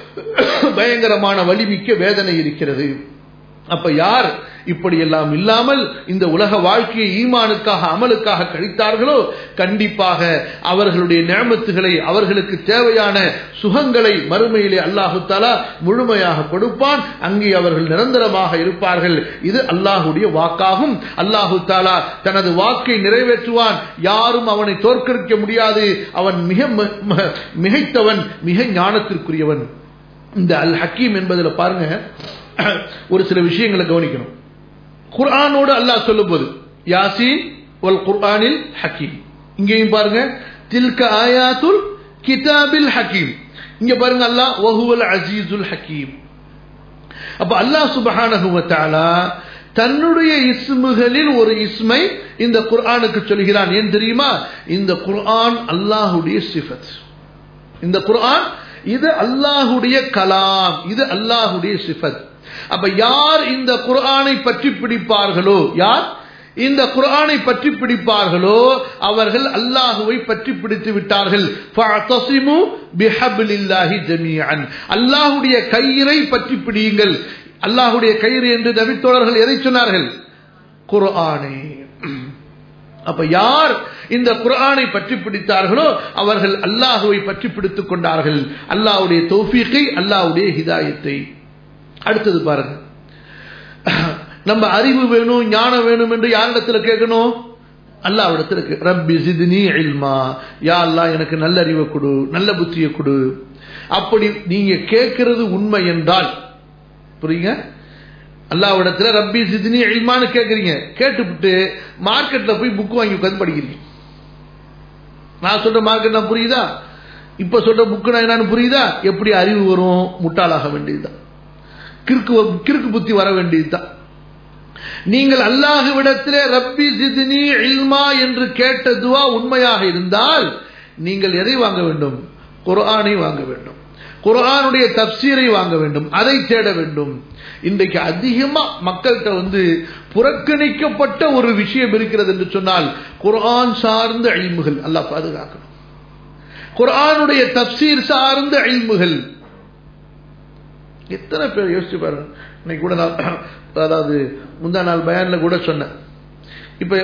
பயங்கரமான வலிமிக்க வேதனை இருக்கிறது அப்ப யார் இப்படி எல்லாம் இல்லாமல் இந்த உலக வாழ்க்கையை ஈமானுக்காக அமலுக்காக கழித்தார்களோ கண்டிப்பாக அவர்களுடைய நியமத்துகளை அவர்களுக்கு தேவையான சுகங்களை மறுமையிலே அல்லாஹு தாலா முழுமையாக கொடுப்பான் அங்கே அவர்கள் நிரந்தரமாக இருப்பார்கள் இது அல்லாஹுடைய வாக்காகும் அல்லாஹு தாலா தனது வாக்கை நிறைவேற்றுவான் யாரும் அவனை தோற்கடிக்க முடியாது அவன் மிக மிகைத்தவன் மிக ஞானத்திற்குரியவன் இந்த அல் ஹக்கீம் என்பதில் பாருங்க ஒரு சில விஷயங்களை கவனிக்கணும் குர்ஆனோடு அல்லாஹ் சொல்லும் போது யாசீன் ஒல் குர்ஆனில் ஹக்கீம் இங்கேயும் பாருங்க தில்க ஆயாத்துல் கிதாபில் ஹக்கீம் இங்க பாருங்க அல்லாஹ் வஹுவல் அசீசுல் ஹக்கீம் அப்ப அல்லாஹ் சுபஹானஹு வ தஆலா தன்னுடைய இஸ்முகளில் ஒரு இஸ்மை இந்த குர்ஆனுக்கு சொல்கிறான் ஏன் தெரியுமா இந்த குர்ஆன் அல்லாஹுடைய சிஃபத் இந்த குர்ஆன் இது அல்லாஹுடைய கலாம் இது அல்லாஹுடைய சிஃபத் அப்ப யார் இந்த குர்ஆனை பற்றி பிடிப்பார்களோ யார் இந்த குர்ஆனை பற்றி பிடிப்பார்களோ அவர்கள் அல்லாஹுவை பற்றி பிடித்து விட்டார்கள் ஃபஅதஸிமு பிஹப்லில்லாஹி ஜமீஅன் அல்லாஹ்வுடைய கயிறை பற்றி பிடியுங்கள் அல்லாஹ்வுடைய கயிறு என்று நபித்தோழர்கள் எதை சொன்னார்கள் குர்ஆனை அப்ப யார் இந்த குர்ஆனை பற்றி பிடித்தார்களோ அவர்கள் அல்லாஹுவை பற்றி பிடித்துக் கொண்டார்கள் அல்லாஹ்வுடைய தௌஃபீகை அல்லாஹ்வுடைய ஹிதாயத்தை அடுத்தது பாருங்க நம்ம அறிவு வேணும் ஞானம் வேணும் என்று யாரிடத்துல கேட்கணும் அல்லாவிடத்துல கே- ரப்பி ஜித்னி இல்மா யா அல்லாஹ் எனக்கு நல்ல அறிவை கொடு நல்ல புத்தியை கொடு அப்படி நீங்க கேட்கிறது உண்மை என்றால் புரியுங்க அல்லாவிடத்துல ரப்பி ஜித்னி இல்மான்னு கேட்குறீங்க கேட்டுவிட்டு மார்க்கெட்ல போய் புக் வாங்கி உட்காந்து படிக்கிறீங்க நான் சொல்ற மார்க்கெட் நான் புரியுதா இப்ப சொல்ற புக்கு நான் என்னன்னு புரியுதா எப்படி அறிவு வரும் முட்டாளாக வேண்டியதுதான் கிறுக்கு கிறுக்கு புத்தி வர வேண்டியதுதான் நீங்கள் அல்லாஹுவிடத்திலே ரப்பி ஜித்னி இல்மா என்று கேட்ட துவா உண்மையாக இருந்தால் நீங்கள் எதை வாங்க வேண்டும் குர்ஆனை வாங்க வேண்டும் குர்ஆனுடைய தப்சீரை வாங்க வேண்டும் அதை தேட வேண்டும் இன்றைக்கு அதிகமா மக்கள்கிட்ட வந்து புறக்கணிக்கப்பட்ட ஒரு விஷயம் இருக்கிறது என்று சொன்னால் குர்ஆன் சார்ந்த அழிமுகள் அல்லாஹ் பாதுகாக்கணும் குர்ஆனுடைய தப்சீர் சார்ந்த அழிமுகள் எத்தனை பேர் யோசிச்சு பாருங்க இன்னைக்கு கூட நான் அதாவது முந்தா நாள் பயான்ல கூட சொன்னேன் இப்ப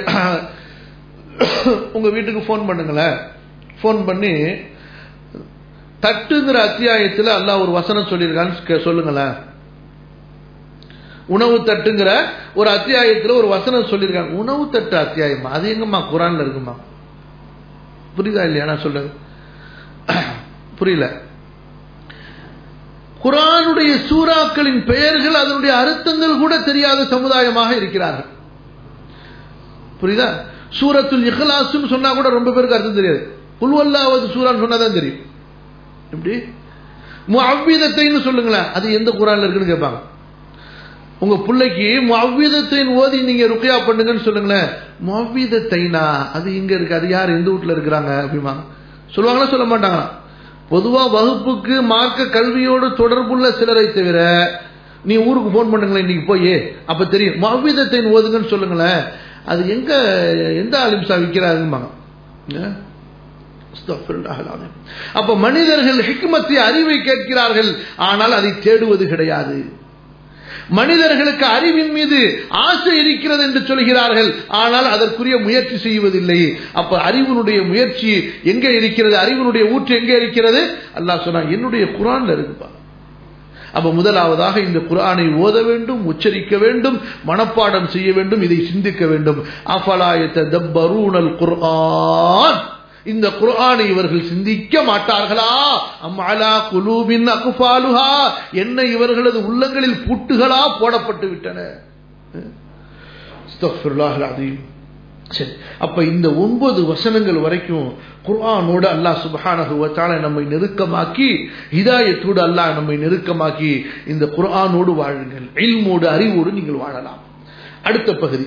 உங்க வீட்டுக்கு ஃபோன் பண்ணுங்களேன் ஃபோன் பண்ணி தட்டுங்கிற அத்தியாயத்தில் அல்லாஹ் ஒரு வசனம் சொல்லியிருக்கான்னு கே- சொல்லுங்களேன் உணவு தட்டுங்கிற ஒரு அத்தியாயத்தில் ஒரு வசனம் சொல்லியிருக்காங்க உணவு தட்டு அத்தியாயமா அது எங்கம்மா குரான்ல இருக்குமா புரியுதா இல்லையா நான் சொல்றது புரியல குரானுடைய சூறாக்களின் பெயர்கள் அதனுடைய அர்த்தங்கள் கூட தெரியாத சமுதாயமாக இருக்கிறார்கள் புரியுதா சூரத்துல் இஹ்லாஸ்னு சொன்னா கூட ரொம்ப பேருக்கு அர்த்தம் தெரியாது குல்வல்லாவது சூரான்னு சொன்னாதான் தெரியும் எப்படி முஅவ்விதத்தைன்னு சொல்லுங்களேன் அது எந்த குரான்ல இருக்குன்னு கேட்பாங்க உங்க பிள்ளைக்கு முஅவ்விதத்தைன் ஓதி நீங்க ருக்கியா பண்ணுங்கன்னு சொல்லுங்களேன் முஅவ்விதத்தைனா அது இங்க இருக்கு அது யார் எந்த வீட்டுல இருக்கிறாங்க அப்படிமா சொல்லுவாங்களா சொல்ல மாட்டாங்களா பொதுவா வகுப்புக்கு மார்க்க கல்வியோடு தொடர்புள்ள சிலரை தவிர நீ ஊருக்கு போன் பண்ணுங்களேன் இன்னைக்கு போய் அப்ப தெரியும் மவ்விதத்தின் ஓதுங்கன்னு சொல்லுங்களேன் அது எங்க எந்த அலிம்சா விற்கிறாருங்கம்பாங்க ஏன்? அஸ்தக்ஃபிருல்லாஹ் அல்-அலீம். அப்ப மனிதர்கள் ஹிக்மத்தை அறிவை கேட்கிறார்கள் ஆனால் அதை தேடுவது கிடையாது மனிதர்களுக்கு அறிவின் மீது ஆசை இருக்கிறது என்று சொல்கிறார்கள் ஆனால் அதற்குரிய முயற்சி செய்வதில்லை அப்ப அறிவினுடைய முயற்சி எங்க இருக்கிறது அறிவினுடைய ஊற்று எங்க இருக்கிறது அல்லாஹ் சொன்னா என்னுடைய குரான்ல இருக்குப்பா அப்ப முதலாவதாக இந்த குர்ஆனை ஓத வேண்டும் உச்சரிக்க வேண்டும் மனப்பாடம் செய்ய வேண்டும் இதை சிந்திக்க வேண்டும் அஃபலாயத்த தப்பரூனல் குர்ஆன் இந்த குர்ஆனை இவர்கள் சிந்திக்க மாட்டார்களா அம்மாலா குலூபின் அகுஃபாலுஹா என்ன இவர்களது உள்ளங்களில் பூட்டுகளா போடப்பட்டு விட்டன அஸ்தக்ஃபிருல்லாஹ் அலீம் சரி அப்ப இந்த ஒன்பது வசனங்கள் வரைக்கும் குர்ஆனோடு அல்லாஹ் சுப்ஹானஹு வ தஆலா நம்மை நெருக்கமாக்கி ஹிதாயத்தோடு அல்லாஹ் நம்மை நெருக்கமாக்கி இந்த குர்ஆனோடு வாழுங்கள் இல்மோடு அறிவோடு நீங்கள் வாழலாம் அடுத்த பகுதி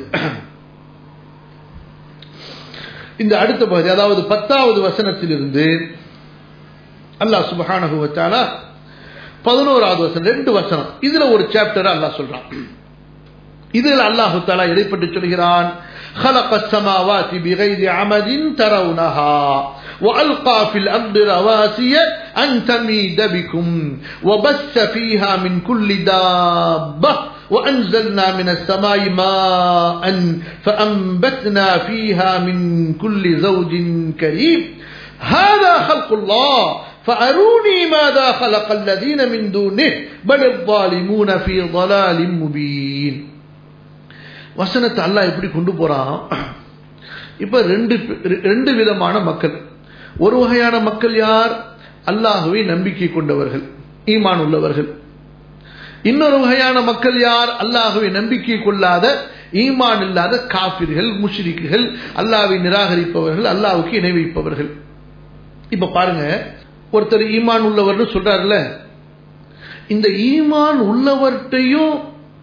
இந்த அடுத்த பகுதி அதாவது பத்தாவது வசனத்திலிருந்து அல்லாஹ் சுப்ஹானஹு வ தஆலா பதினோராவது வசனம் ரெண்டு வசனம் இதுல ஒரு சாப்டர் அல்லாஹ் சொல்றான் இதில் அல்லாஹு தாலா எதை பற்றி சொல்கிறான் خلق السماوات بغير عمد ترونها وألقى في الأرض رواسي أن تميد بكم وبث فيها من كل دابة وأنزلنا من السماء ماء فأنبتنا فيها من كل زوج كريم هذا خلق الله فأروني ماذا خلق الذين من دونه بل الظالمون في ضلال مبين வசனத்தை அல்லாஹ் எப்படி கொண்டு போறான் இப்ப ரெண்டு ரெண்டு விதமான மக்கள் ஒரு வகையான மக்கள் யார் அல்லாஹுவை நம்பிக்கை கொண்டவர்கள் ஈமான் உள்ளவர்கள் இன்னொரு வகையான மக்கள் யார் அல்லாஹுவை நம்பிக்கை கொள்ளாத ஈமான் இல்லாத காபிர்கள் முஷ்ரிக்குகள் அல்லாவை நிராகரிப்பவர்கள் அல்லாவுக்கு இணை வைப்பவர்கள் இப்ப பாருங்க ஒருத்தர் ஈமான் உள்ளவர்னு சொல்றாருல இந்த ஈமான் உள்ளவர்கிட்டையும்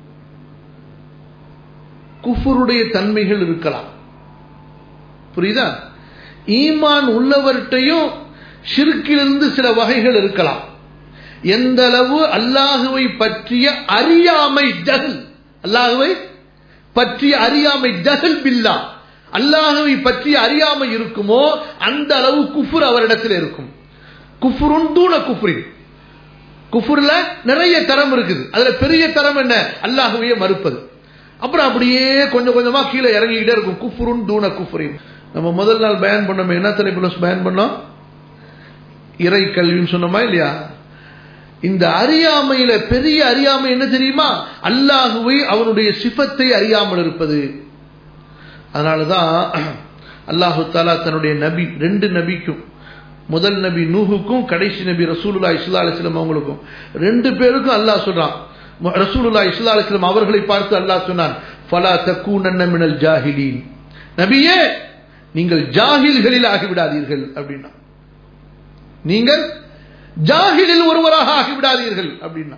குஃபருடைய தன்மைகள் இருக்கலாம் புரியுதா ஈமான் உள்ளவர்கிட்டையும் ஷிர்கிலிருந்து சில வகைகள் இருக்கலாம் எந்த அளவு அல்லாஹுவை பற்றிய அறியாமை ஜஹல் அல்லாஹுவை பற்றிய அறியாமை ஜஹல் பில்லா அல்லாஹுவை பற்றி அறியாமை இருக்குமோ அந்த அளவு குஃபுர் அவரிடத்தில் இருக்கும் குஃபுருன் தூண குஃப்ரின் குஃபுர்ல நிறைய தரம் இருக்குது அதுல பெரிய தரம் என்ன அல்லாஹுவையே மறுப்பது அப்புறம் அப்படியே கொஞ்சம் கொஞ்சமா கீழே இறங்கிக்கிட்டே இருக்கும் குஃபுருன் தூண குஃப்ரின் நம்ம முதல் நாள் பயன் பண்ணோம் என்ன தலைப்புல பயன் பண்ணோம் இறை கல்வின்னு சொன்னோமா இல்லையா இந்த அறியாமையில பெரிய அறியாமை என்ன தெரியுமா அல்லாஹுவை அவனுடைய சிபத்தை அறியாமல் இருப்பது அதனாலதான் அல்லாஹு தாலா தன்னுடைய நபி ரெண்டு நபிக்கும் முதல் நபி நூஹுக்கும் கடைசி நபி ரசூலுல்லா இஸ்லா அலிஸ்லாம் அவங்களுக்கும் ரெண்டு பேருக்கும் அல்லாஹ் சொல்றான் ரசூலுல்லா இஸ்லா அலிஸ்லாம் அவர்களை பார்த்து அல்லாஹ் சொன்னான் ஃபலா தக்கூனன்ன மினல் ஜாஹிலீன் நபியே நீங்கள் ஜாகில்களில் ஆகிவிடாதீர்கள் அப்படின்னா நீங்கள் ஜாகிலில் ஒருவராக ஆகிவிடாதீர்கள் அப்படின்னா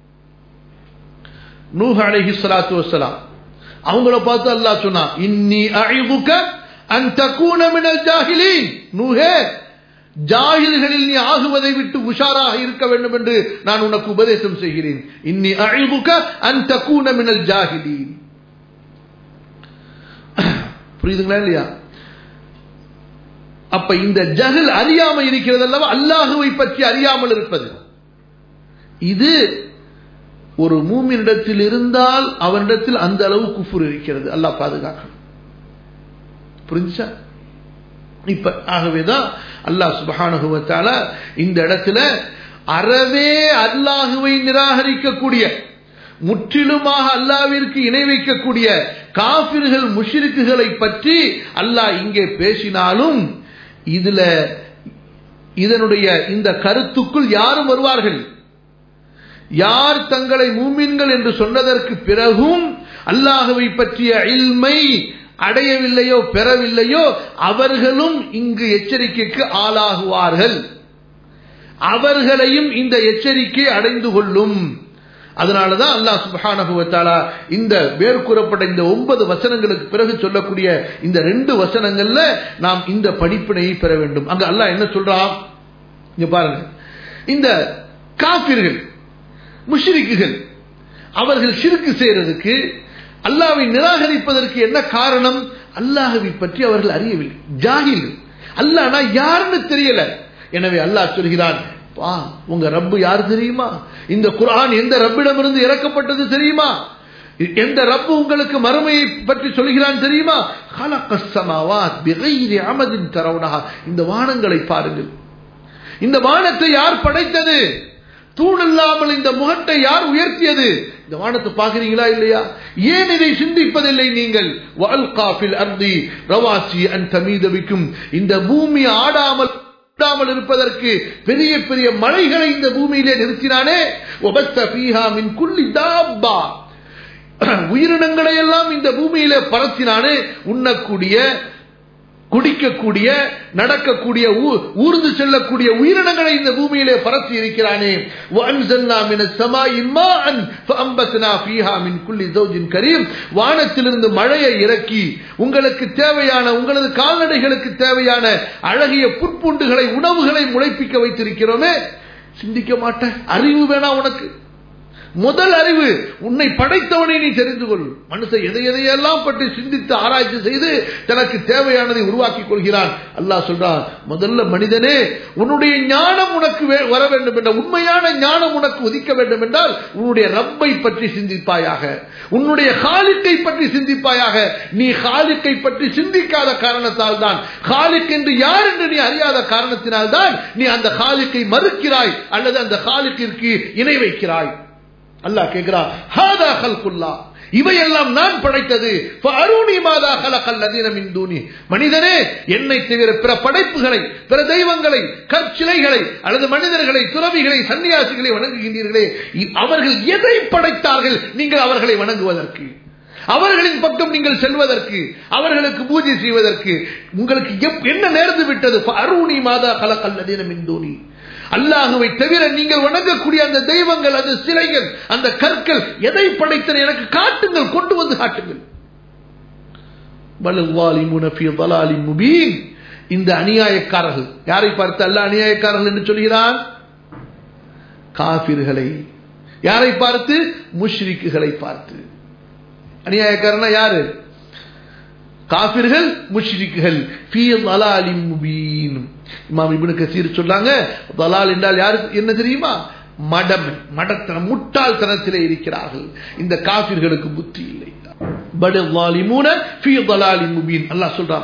நூஹ் அலைஹி ஸலாத்து வஸலாம் அவங்கள பார்த்து அல்லாஹ் சொன்னா இன்னி அஇதுக அன் தகூன மினல் ஜாஹிலீன் நூஹே ஜாகில்களில் நீ ஆகுவதை விட்டு உஷாராக இருக்க வேண்டும் என்று நான் உனக்கு உபதேசம் செய்கிறேன் இன்னி அழிவுக்க அன் தக்கூன மினல் ஜாகிலீன் புரியுதுங்களா இல்லையா அப்ப இந்த ஜஹல் அறியாமல் இருக்கிறது அல்லவா அல்லாஹுவை பற்றி அறியாமல் இருப்பது இது ஒரு மூமினிடத்தில் இருந்தால் அவனிடத்தில் அந்த அளவு குஃபுர் இருக்கிறது அல்லாஹ் பாதுகாக்கணும் புரிஞ்சுச்சா இப்ப ஆகவேதான் அல்லாஹ் சுபஹானுவத்தால இந்த இடத்துல அறவே அல்லாஹுவை நிராகரிக்கக்கூடிய முற்றிலுமாக அல்லாவிற்கு இணை வைக்கக்கூடிய காபிர்கள் முஷிருக்குகளை பற்றி அல்லாஹ் இங்கே பேசினாலும் இதுல இதனுடைய இந்த கருத்துக்குள் யாரும் வருவார்கள் யார் தங்களை மூமின்கள் என்று சொன்னதற்கு பிறகும் அல்லாஹுவை பற்றிய இல்மை அடையவில்லையோ பெறவில்லையோ அவர்களும் இங்கு எச்சரிக்கைக்கு ஆளாகுவார்கள் அவர்களையும் இந்த எச்சரிக்கை அடைந்து கொள்ளும் அதனாலதான் அல்லாஹ் சுபஹானகுவத்தாலா இந்த மேற்கூறப்பட்ட இந்த ஒன்பது வசனங்களுக்கு பிறகு சொல்லக்கூடிய இந்த ரெண்டு வசனங்கள்ல நாம் இந்த படிப்பினையை பெற வேண்டும் அங்க அல்லாஹ் என்ன சொல்றான் இங்க பாருங்க இந்த காபிர்கள் முஷ்ரிக்குகள் அவர்கள் சிறுக்கு செய்யறதுக்கு அல்லாவை நிராகரிப்பதற்கு என்ன காரணம் அல்லாஹவை பற்றி அவர்கள் அறியவில்லை ஜாகில் அல்லானா யாருன்னு தெரியல எனவே அல்லாஹ் சொல்கிறான் பா உங்க ரப்பு யார் தெரியுமா இந்த குரான் எந்த ரப்பிடமிருந்து இறக்கப்பட்டது தெரியுமா எந்த ரப்பு உங்களுக்கு மறுமையை பற்றி சொல்கிறான் தெரியுமா அமதின் தரவுனா இந்த வானங்களை பாருங்கள் இந்த வானத்தை யார் படைத்தது தூண் இல்லாமல் இந்த முகத்தை யார் உயர்த்தியது இந்த வானத்தை பாக்குறீங்களா இல்லையா ஏன் இதை சிந்திப்பதில்லை நீங்கள் வால்காஃபில் அர்தி ரவாசி அன் தமீதவிக்கும் இந்த பூமி ஆடாமல் ஆடாமல் இருப்பதற்கு பெரிய பெரிய மலைகளை இந்த பூமியிலே நிறுத்தினானே ஒபத்த பீஹா மின் குள்ளி தாப்பா உயிரினங்களை எல்லாம் இந்த பூமியிலே பரத்தினானே உண்ணக்கூடிய குடிக்கக்கூடிய நடக்கக்கூடிய ஊர்ந்து செல்லக்கூடிய உயிரினங்களை இந்த பூமியிலே பரத்தி இருக்கிறானே வானத்திலிருந்து மழையை இறக்கி உங்களுக்கு தேவையான உங்களது கால்நடைகளுக்கு தேவையான அழகிய புற்பூண்டுகளை உணவுகளை முளைப்பிக்க வைத்திருக்கிறோமே சிந்திக்க மாட்ட அறிவு வேணா உனக்கு முதல் அறிவு உன்னை படைத்தவனை நீ தெரிந்து கொள் மனுஷன் எதை எதையெல்லாம் பற்றி சிந்தித்து ஆராய்ச்சி செய்து தனக்கு தேவையானதை உருவாக்கி கொள்கிறான் அல்லாஹ் சொல்றான் முதல்ல மனிதனே உன்னுடைய ஞானம் உனக்கு வர வேண்டும் என்ற உண்மையான ஞானம் உனக்கு உதிக்க வேண்டும் என்றால் உன்னுடைய ரப்பை பற்றி சிந்திப்பாயாக உன்னுடைய ஹாலிக்கை பற்றி சிந்திப்பாயாக நீ ஹாலிக்கை பற்றி சிந்திக்காத காரணத்தால் தான் ஹாலிக் என்று யார் என்று நீ அறியாத காரணத்தினால் தான் நீ அந்த ஹாலிக்கை மறுக்கிறாய் அல்லது அந்த ஹாலிக்கிற்கு இணை வைக்கிறாய் அல்லாஹ் கேட்கிறான் ஹாதா ஹல்குல்லா இவையெல்லாம் நான் படைத்தது அருணி மாதா கலகல்லதீனமிந்தூனி மனிதனே என்னை தவிர பிற படைப்புகளை பிற தெய்வங்களை கற்சிலைகளை அல்லது மனிதர்களை துறவிகளை சன்னியாசிகளை வணங்குகின்றீர்களே அவர்கள் எதை படைத்தார்கள் நீங்கள் அவர்களை வணங்குவதற்கு அவர்களின் பக்கம் நீங்கள் செல்வதற்கு அவர்களுக்கு பூஜை செய்வதற்கு உங்களுக்கு என்ன நேர்ந்து விட்டது அருணி மாதா கலகல்லதீனமிந்தூனி அல்லாஹுவை தவிர நீங்கள் வணங்கக்கூடிய அந்த தெய்வங்கள் அந்த சிலைகள் அந்த கற்கள் எதை படைத்தன எனக்கு காட்டுங்கள் கொண்டு வந்து காட்டுங்கள் இந்த அநியாயக்காரர்கள் யாரை பார்த்து அல்ல அநியாயக்காரர்கள் என்று சொல்கிறான் காபிர்களை யாரை பார்த்து முஷ்ரிக்குகளை பார்த்து அநியாயக்காரனா யாரு காபிர்கள் முஷ்ரிக்குகள் ஃபீ தலாலின் முபீன் இமாம் இப்னு கசீர் சொன்னாங்க தலால் என்றால் யாரு என்ன தெரியுமா மடம் மடத்தனம் முட்டாள்தனத்திலே இருக்கிறார்கள் இந்த காபிர்களுக்கு புத்தி இல்லை படு ظالمون في ضلال مبين அல்லாஹ் சொல்றான்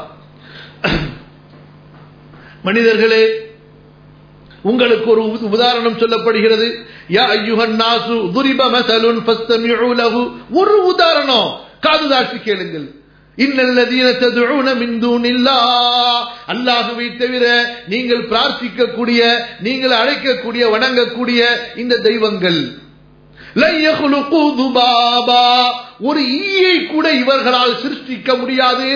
மனிதர்களே உங்களுக்கு ஒரு உதாரணம் சொல்லப்படுகிறது யா ஐயுஹன் நாசு துரிப மசலுன் ஃபஸ்தமிஉ லஹு ஒரு உதாரணம் காது தாட்சி கேளுங்கள் இன்னல்லதீன ததுஊன மின் தூனில்லாஹ் அல்லாஹ்வை தவிர நீங்கள் பிரார்த்திக்கக்கூடிய நீங்கள் அழைக்கக்கூடிய வணங்கக்கூடிய இந்த தெய்வங்கள் ஒரு ஈயை கூட இவர்களால் சிருஷ்டிக்க முடியாது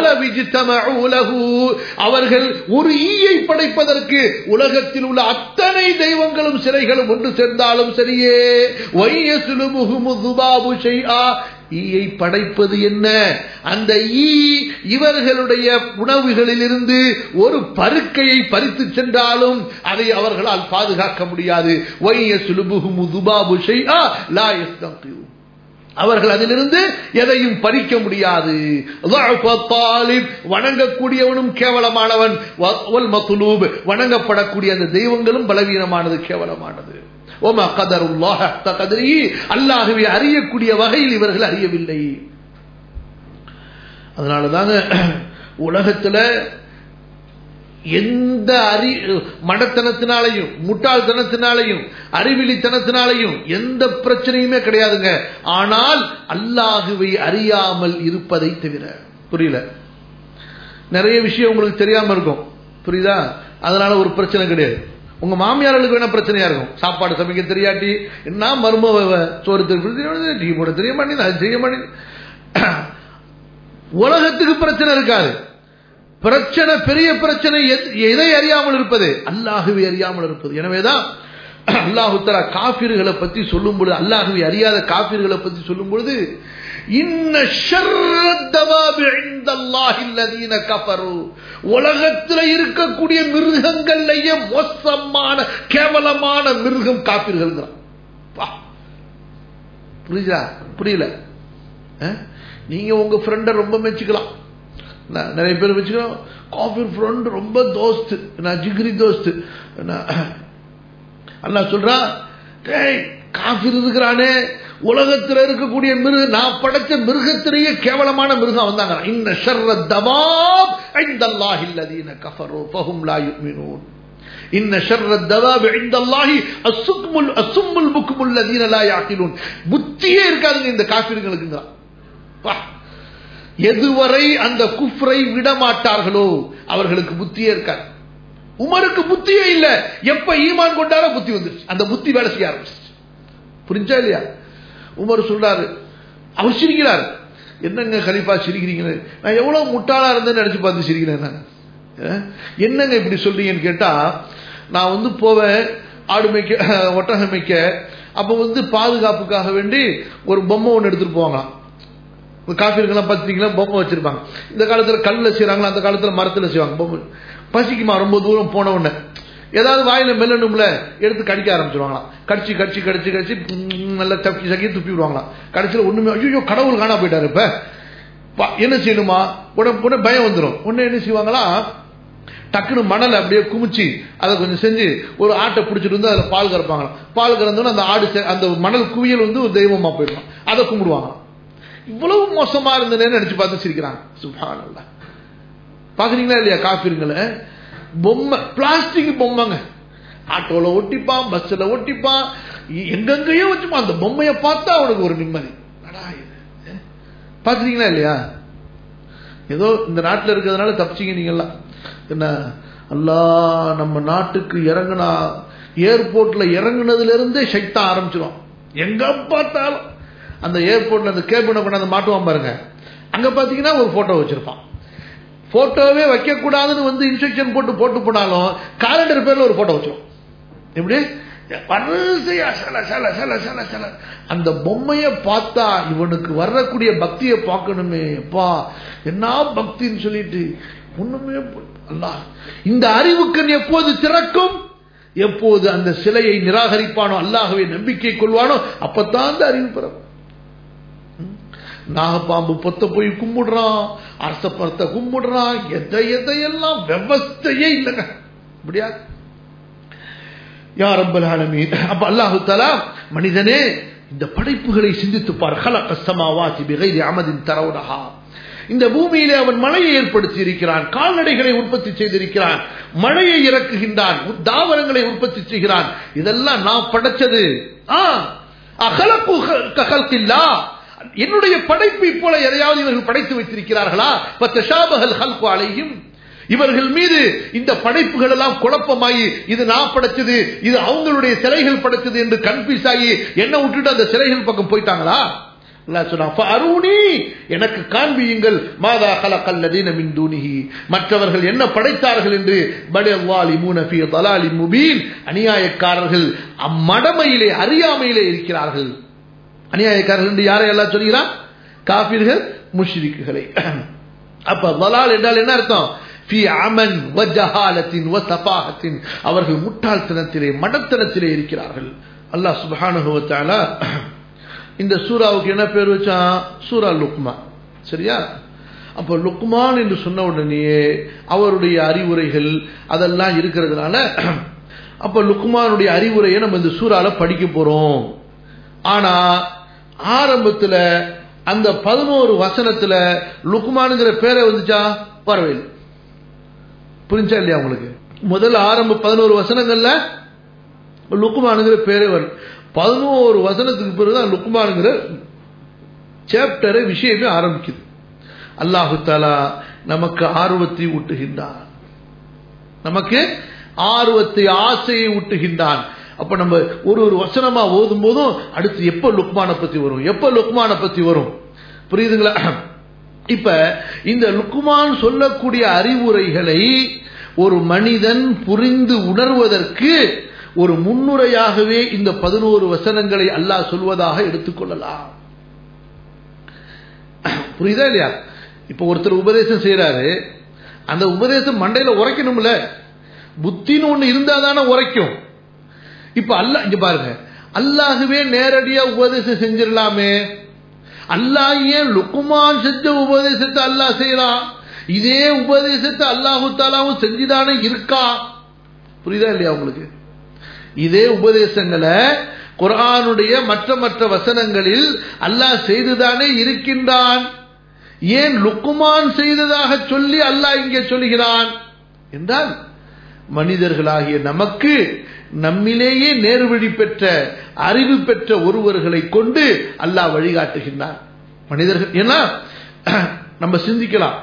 அவர்கள் ஒரு ஈயை படைப்பதற்கு உலகத்தில் உள்ள அத்தனை தெய்வங்களும் சிலைகளும் ஒன்று சேர்ந்தாலும் சரியே ஈயை படைப்பது என்ன அந்த ஈ இவர்களுடைய உணவுகளில் இருந்து ஒரு பருக்கையை பறித்து சென்றாலும் அதை அவர்களால் பாதுகாக்க முடியாது அவர்கள் அதிலிருந்து எதையும் பறிக்க முடியாது வணங்கக்கூடியவனும் கேவலமானவன் வணங்கப்படக்கூடிய அந்த தெய்வங்களும் பலவீனமானது கேவலமானது ஓமா கதர் கதரி அல்லாகவே அறியக்கூடிய வகையில் இவர்கள் அறியவில்லை அதனாலதாங்க உலகத்துல எந்த அறி மடத்தனத்தினாலையும் முட்டாள்தனத்தினாலையும் அறிவிலித்தனத்தினாலையும் எந்த பிரச்சனையுமே கிடையாதுங்க ஆனால் அல்லாஹுவை அறியாமல் இருப்பதை தவிர புரியல நிறைய விஷயம் உங்களுக்கு தெரியாம இருக்கும் புரியுதா அதனால ஒரு பிரச்சனை கிடையாது உங்க மாமியார்களுக்கு வேணா பிரச்சனையா இருக்கும் சாப்பாடு சமைக்க தெரியாட்டி என்ன மரும சோறு தெரியும் டீ போட தெரிய மாட்டேங்குது அது செய்ய மாட்டேங்குது உலகத்துக்கு பிரச்சனை இருக்காது பிரச்சனை பெரிய பிரச்சனை எதை அறியாமல் இருப்பது அல்லாஹுவை அறியாமல் இருப்பது எனவேதான் அல்லாஹு தலா காபிர்களை பத்தி சொல்லும் பொழுது அல்லாஹுவை அறியாத காபிர்களை பத்தி சொல்லும் பொழுது உலகத்தில் இருக்கக்கூடிய மிருகங்கள்லயே மோசமான கேவலமான மிருகம் காப்பீர்கள் புரியுதா புரியல நீங்க உங்க ஃப்ரெண்ட ரொம்ப மெச்சுக்கலாம் நிறைய பேர் வச்சுக்கிறோம் காஃபி ஃப்ரெண்ட் ரொம்ப தோஸ்து நான் ஜிகிரி தோஸ்து அல்லா சொல்றான் டேய் காஃபிர் இருக்கிறானே உலகத்தில் இருக்கக்கூடிய மிருக நான் படைச்ச மிருகத்திலேயே கேவலமான மிருகம் வந்தாங்க இன்ன ஷர்ர தவாப் ஐந்தல்லாஹி அல்லதீன கஃபரு ஃபஹும் லா யுமினூன் இன்ன ஷர்ர தவாப் ஐந்தல்லாஹி அஸ்ஸுக்முல் அஸ்ஸும்முல் புக்முல் லதீன லா யாகிலூன் புத்தியே இருக்காதுங்க இந்த காஃபிர்களுக்குங்கறான் வா எதுவரை அந்த குஃப்ரை விட மாட்டார்களோ அவர்களுக்கு புத்தியே இருக்காது உமருக்கு புத்தியே இல்ல எப்ப ஈமான் கொண்டாரோ புத்தி வந்துருச்சு அந்த புத்தி வேலை செய்ய ஆரம்பிச்சு புரிஞ்சா இல்லையா உமர் சொல்றாரு அவர் சிரிக்கிறார் என்னங்க கலிப்பா சிரிக்கிறீங்க நான் எவ்வளவு முட்டாளா இருந்தேன்னு நினைச்சு பார்த்து சிரிக்கிறேன் நான் என்னங்க இப்படி சொல்றீங்கன்னு கேட்டா நான் வந்து போவேன் ஆடு மேய்க்க ஒட்டகம் மேய்க்க அப்ப வந்து பாதுகாப்புக்காக வேண்டி ஒரு பொம்மை ஒன்று எடுத்துட்டு போவாங்களாம் காஃபிர்கள்லாம் பார்த்தீங்களா பொம்மை வச்சிருப்பாங்க இந்த காலத்தில் கல்லில் செய்கிறாங்களா அந்த காலத்தில் மரத்தில் செய்வாங்க பொம்மை பசிக்குமா ரொம்ப தூரம் போன உடனே ஏதாவது வாயில மெல்லணும்ல எடுத்து கடிக்க ஆரம்பிச்சிருவாங்களாம் கடிச்சு கடிச்சு கடிச்சு கடிச்சு நல்லா தப்பி சக்கி துப்பி விடுவாங்களாம் கடைசியில் ஒண்ணுமே ஐயோ கடவுள் காணா போயிட்டாரு இப்ப என்ன செய்யணுமா உடனே உடனே பயம் வந்துடும் உடனே என்ன செய்வாங்களா டக்குன்னு மணலை அப்படியே குமிச்சு அதை கொஞ்சம் செஞ்சு ஒரு ஆட்டை பிடிச்சிட்டு வந்து அதில் பால் கறப்பாங்களாம் பால் கறந்தோன்னு அந்த ஆடு அந்த மணல் குவியல் வந்து ஒரு தெய்வமா போயிடும் அதை கும்பிடுவாங்களாம் இவ்வளவு மோசமா இருந்தேன்னு நினைச்சு பார்த்து சிரிக்கிறாங்க சுபானல்ல பாக்குறீங்களா இல்லையா காஃபிருங்களை பொம்மை பிளாஸ்டிக் பொம்மைங்க ஆட்டோல ஒட்டிப்பான் பஸ்ல ஒட்டிப்பான் எங்கெங்கயோ வச்சுப்பான் அந்த பொம்மையை பார்த்தா அவனுக்கு ஒரு நிம்மதி பாக்குறீங்களா இல்லையா ஏதோ இந்த நாட்டில் இருக்கிறதுனால தப்பிச்சிங்க நீங்கெல்லாம் என்ன அல்லா நம்ம நாட்டுக்கு இறங்கினா ஏர்போர்ட்ல இறங்குனதுல இருந்தே சைத்தான் ஆரம்பிச்சிடும் எங்க பார்த்தாலும் அந்த ஏர்போர்ட்ல அந்த கேபினை கொண்டாந்து மாட்டுவான் பாருங்க அங்க பாத்தீங்கன்னா ஒரு போட்டோ வச்சிருப்பான் போட்டோவே வைக்க கூடாதுன்னு வந்து இன்ஸ்ட்ரக்ஷன் போட்டு போட்டு போனாலும் காலண்டர் பேர்ல ஒரு போட்டோ வச்சிரும் எப்படி வரிசையா சல சல சல சல சல அந்த பொம்மைய பார்த்தா இவனுக்கு வரக்கூடிய பக்தியை பார்க்கணுமே அப்பா என்ன பக்தின்னு சொல்லிட்டு ஒண்ணுமே அல்லா இந்த அறிவுக்கண் எப்போது திறக்கும் எப்போது அந்த சிலையை நிராகரிப்பானோ அல்லாகவே நம்பிக்கை கொள்வானோ அப்பத்தான் அந்த அறிவு பெறும் நாகப்பாம்பு பொத்த போய் கும்பிடுறான் அரச பரத்தை கும்பிடுறான் எதை எதையெல்லாம் விவஸ்தையே இல்லைங்க அப்படியா யார் ரப்பல் ஆலமீன் அப்ப அல்லாஹு தஆலா மனிதனே இந்த படைப்புகளை சிந்தித்து பார் خلق السماوات بغير عمد ترونها இந்த பூமியிலே அவன் மழையை ஏற்படுத்தி இருக்கிறான் கால்நடைகளை உற்பத்தி செய்திருக்கிறான் மழையை இறக்குகின்றான் தாவரங்களை உற்பத்தி செய்கிறான் இதெல்லாம் நான் படைச்சது ஆ அகலப்பு ககல்கில்லா என்னுடைய படைப்பை போல எதையாவது இவர்கள் படைத்து வைத்திருக்கிறார்களா பத்தஷாபகல் ஹல்கு அலையும் இவர்கள் மீது இந்த படைப்புகள் எல்லாம் குழப்பமாகி இது நான் படைச்சது இது அவங்களுடைய சிலைகள் படைச்சது என்று கன்ஃபியூஸ் ஆகி என்ன விட்டுட்டு அந்த சிலைகள் பக்கம் போயிட்டாங்களா அல்லாஹ் சொன்னான் "ஃபஅரூனி", எனக்கு காண்பியுங்கள் மாதா கலகல்லதீன மின் தூனிஹி மற்றவர்கள் என்ன படைத்தார்கள் என்று பலியல்லாலிமூன ஃபீ ضلال முபீன் அநியாயக்காரர்கள் அம்மடமையிலே அறியாமையிலே இருக்கிறார்கள் அநியாயக்காரர்கள் என்று யாரை எல்லாம் சொல்கிறான் காபிர்கள் முஷ்ரிக்குகளை அப்ப வலால் என்றால் என்ன அர்த்தம் ஃபி அமன் வஜஹாலத்தின் வசபாகத்தின் அவர்கள் முட்டாள்தனத்திலே மடத்தனத்திலே இருக்கிறார்கள் அல்லாஹ் சுப்ஹானஹு வ தஆலா இந்த சூராவுக்கு என்ன பேர் வச்சான் சூரா லுக்மா சரியா அப்ப லுக்மான் என்று சொன்ன உடனேயே அவருடைய அறிவுரைகள் அதெல்லாம் இருக்கிறதுனால அப்ப லுக்மானுடைய அறிவுரையை நம்ம இந்த சூறால படிக்க போறோம் ஆனா ஆரம்பத்துல அந்த பதினோரு வசனத்துல லுக்மானுங்கிற பேரை வந்துச்சா வரவில்லை புரிஞ்சா இல்லையா உங்களுக்கு முதல்ல ஆரம்ப பதினோரு வசனங்கள்ல லுக்குமானுங்கிற பேரே வரும் பதினோரு வசனத்துக்கு பிறகுதான் லுக்குமானுங்கிற சாப்டரை விஷயமே ஆரம்பிக்குது அல்லாஹு தாலா நமக்கு ஆர்வத்தை ஊட்டுகின்றான் நமக்கு ஆர்வத்தை ஆசையை ஊட்டுகின்றான் அப்ப நம்ம ஒரு ஒரு வசனமா ஓதும் போதும் அடுத்து எப்ப லுக்மான பத்தி வரும் எப்ப லுக்மான பத்தி வரும் புரியுதுங்களா இப்ப இந்த லுக்குமான் சொல்லக்கூடிய அறிவுரைகளை ஒரு மனிதன் புரிந்து உணர்வதற்கு ஒரு முன்னுரையாகவே இந்த பதினோரு வசனங்களை அல்லாஹ் சொல்வதாக எடுத்துக்கொள்ளலாம் புரியுதா இல்லையா இப்ப ஒருத்தர் உபதேசம் செய்யறாரு அந்த உபதேசம் மண்டையில உரைக்கணும்ல புத்தின்னு ஒண்ணு இருந்தா தானே உரைக்கும் இப்ப அல்ல இங்க பாருங்க அல்லாஹுவே நேரடியா உபதேசம் செஞ்சிடலாமே அல்லாஹ் ஏன் லுக்குமான் செஞ்ச உபதேசத்தை அல்லாஹ் செய்யறான் இதே உபதேசத்தை அல்லாஹு தாலாவும் செஞ்சுதானே இருக்கா புரியுதா இல்லையா உங்களுக்கு இதே உபதேசங்களை குரானுடைய மற்ற மற்ற வசனங்களில் அல்லாஹ் செய்துதானே இருக்கின்றான் ஏன் லுக்குமான் செய்ததாக சொல்லி அல்லாஹ் இங்கே சொல்லுகிறான் என்றால் மனிதர்களாகிய நமக்கு நம்மிலேயே நேர்வழி பெற்ற அறிவு பெற்ற ஒருவர்களை கொண்டு அல்லாஹ் வழிகாட்டுகின்றான் மனிதர்கள் ஏன்னா நம்ம சிந்திக்கலாம்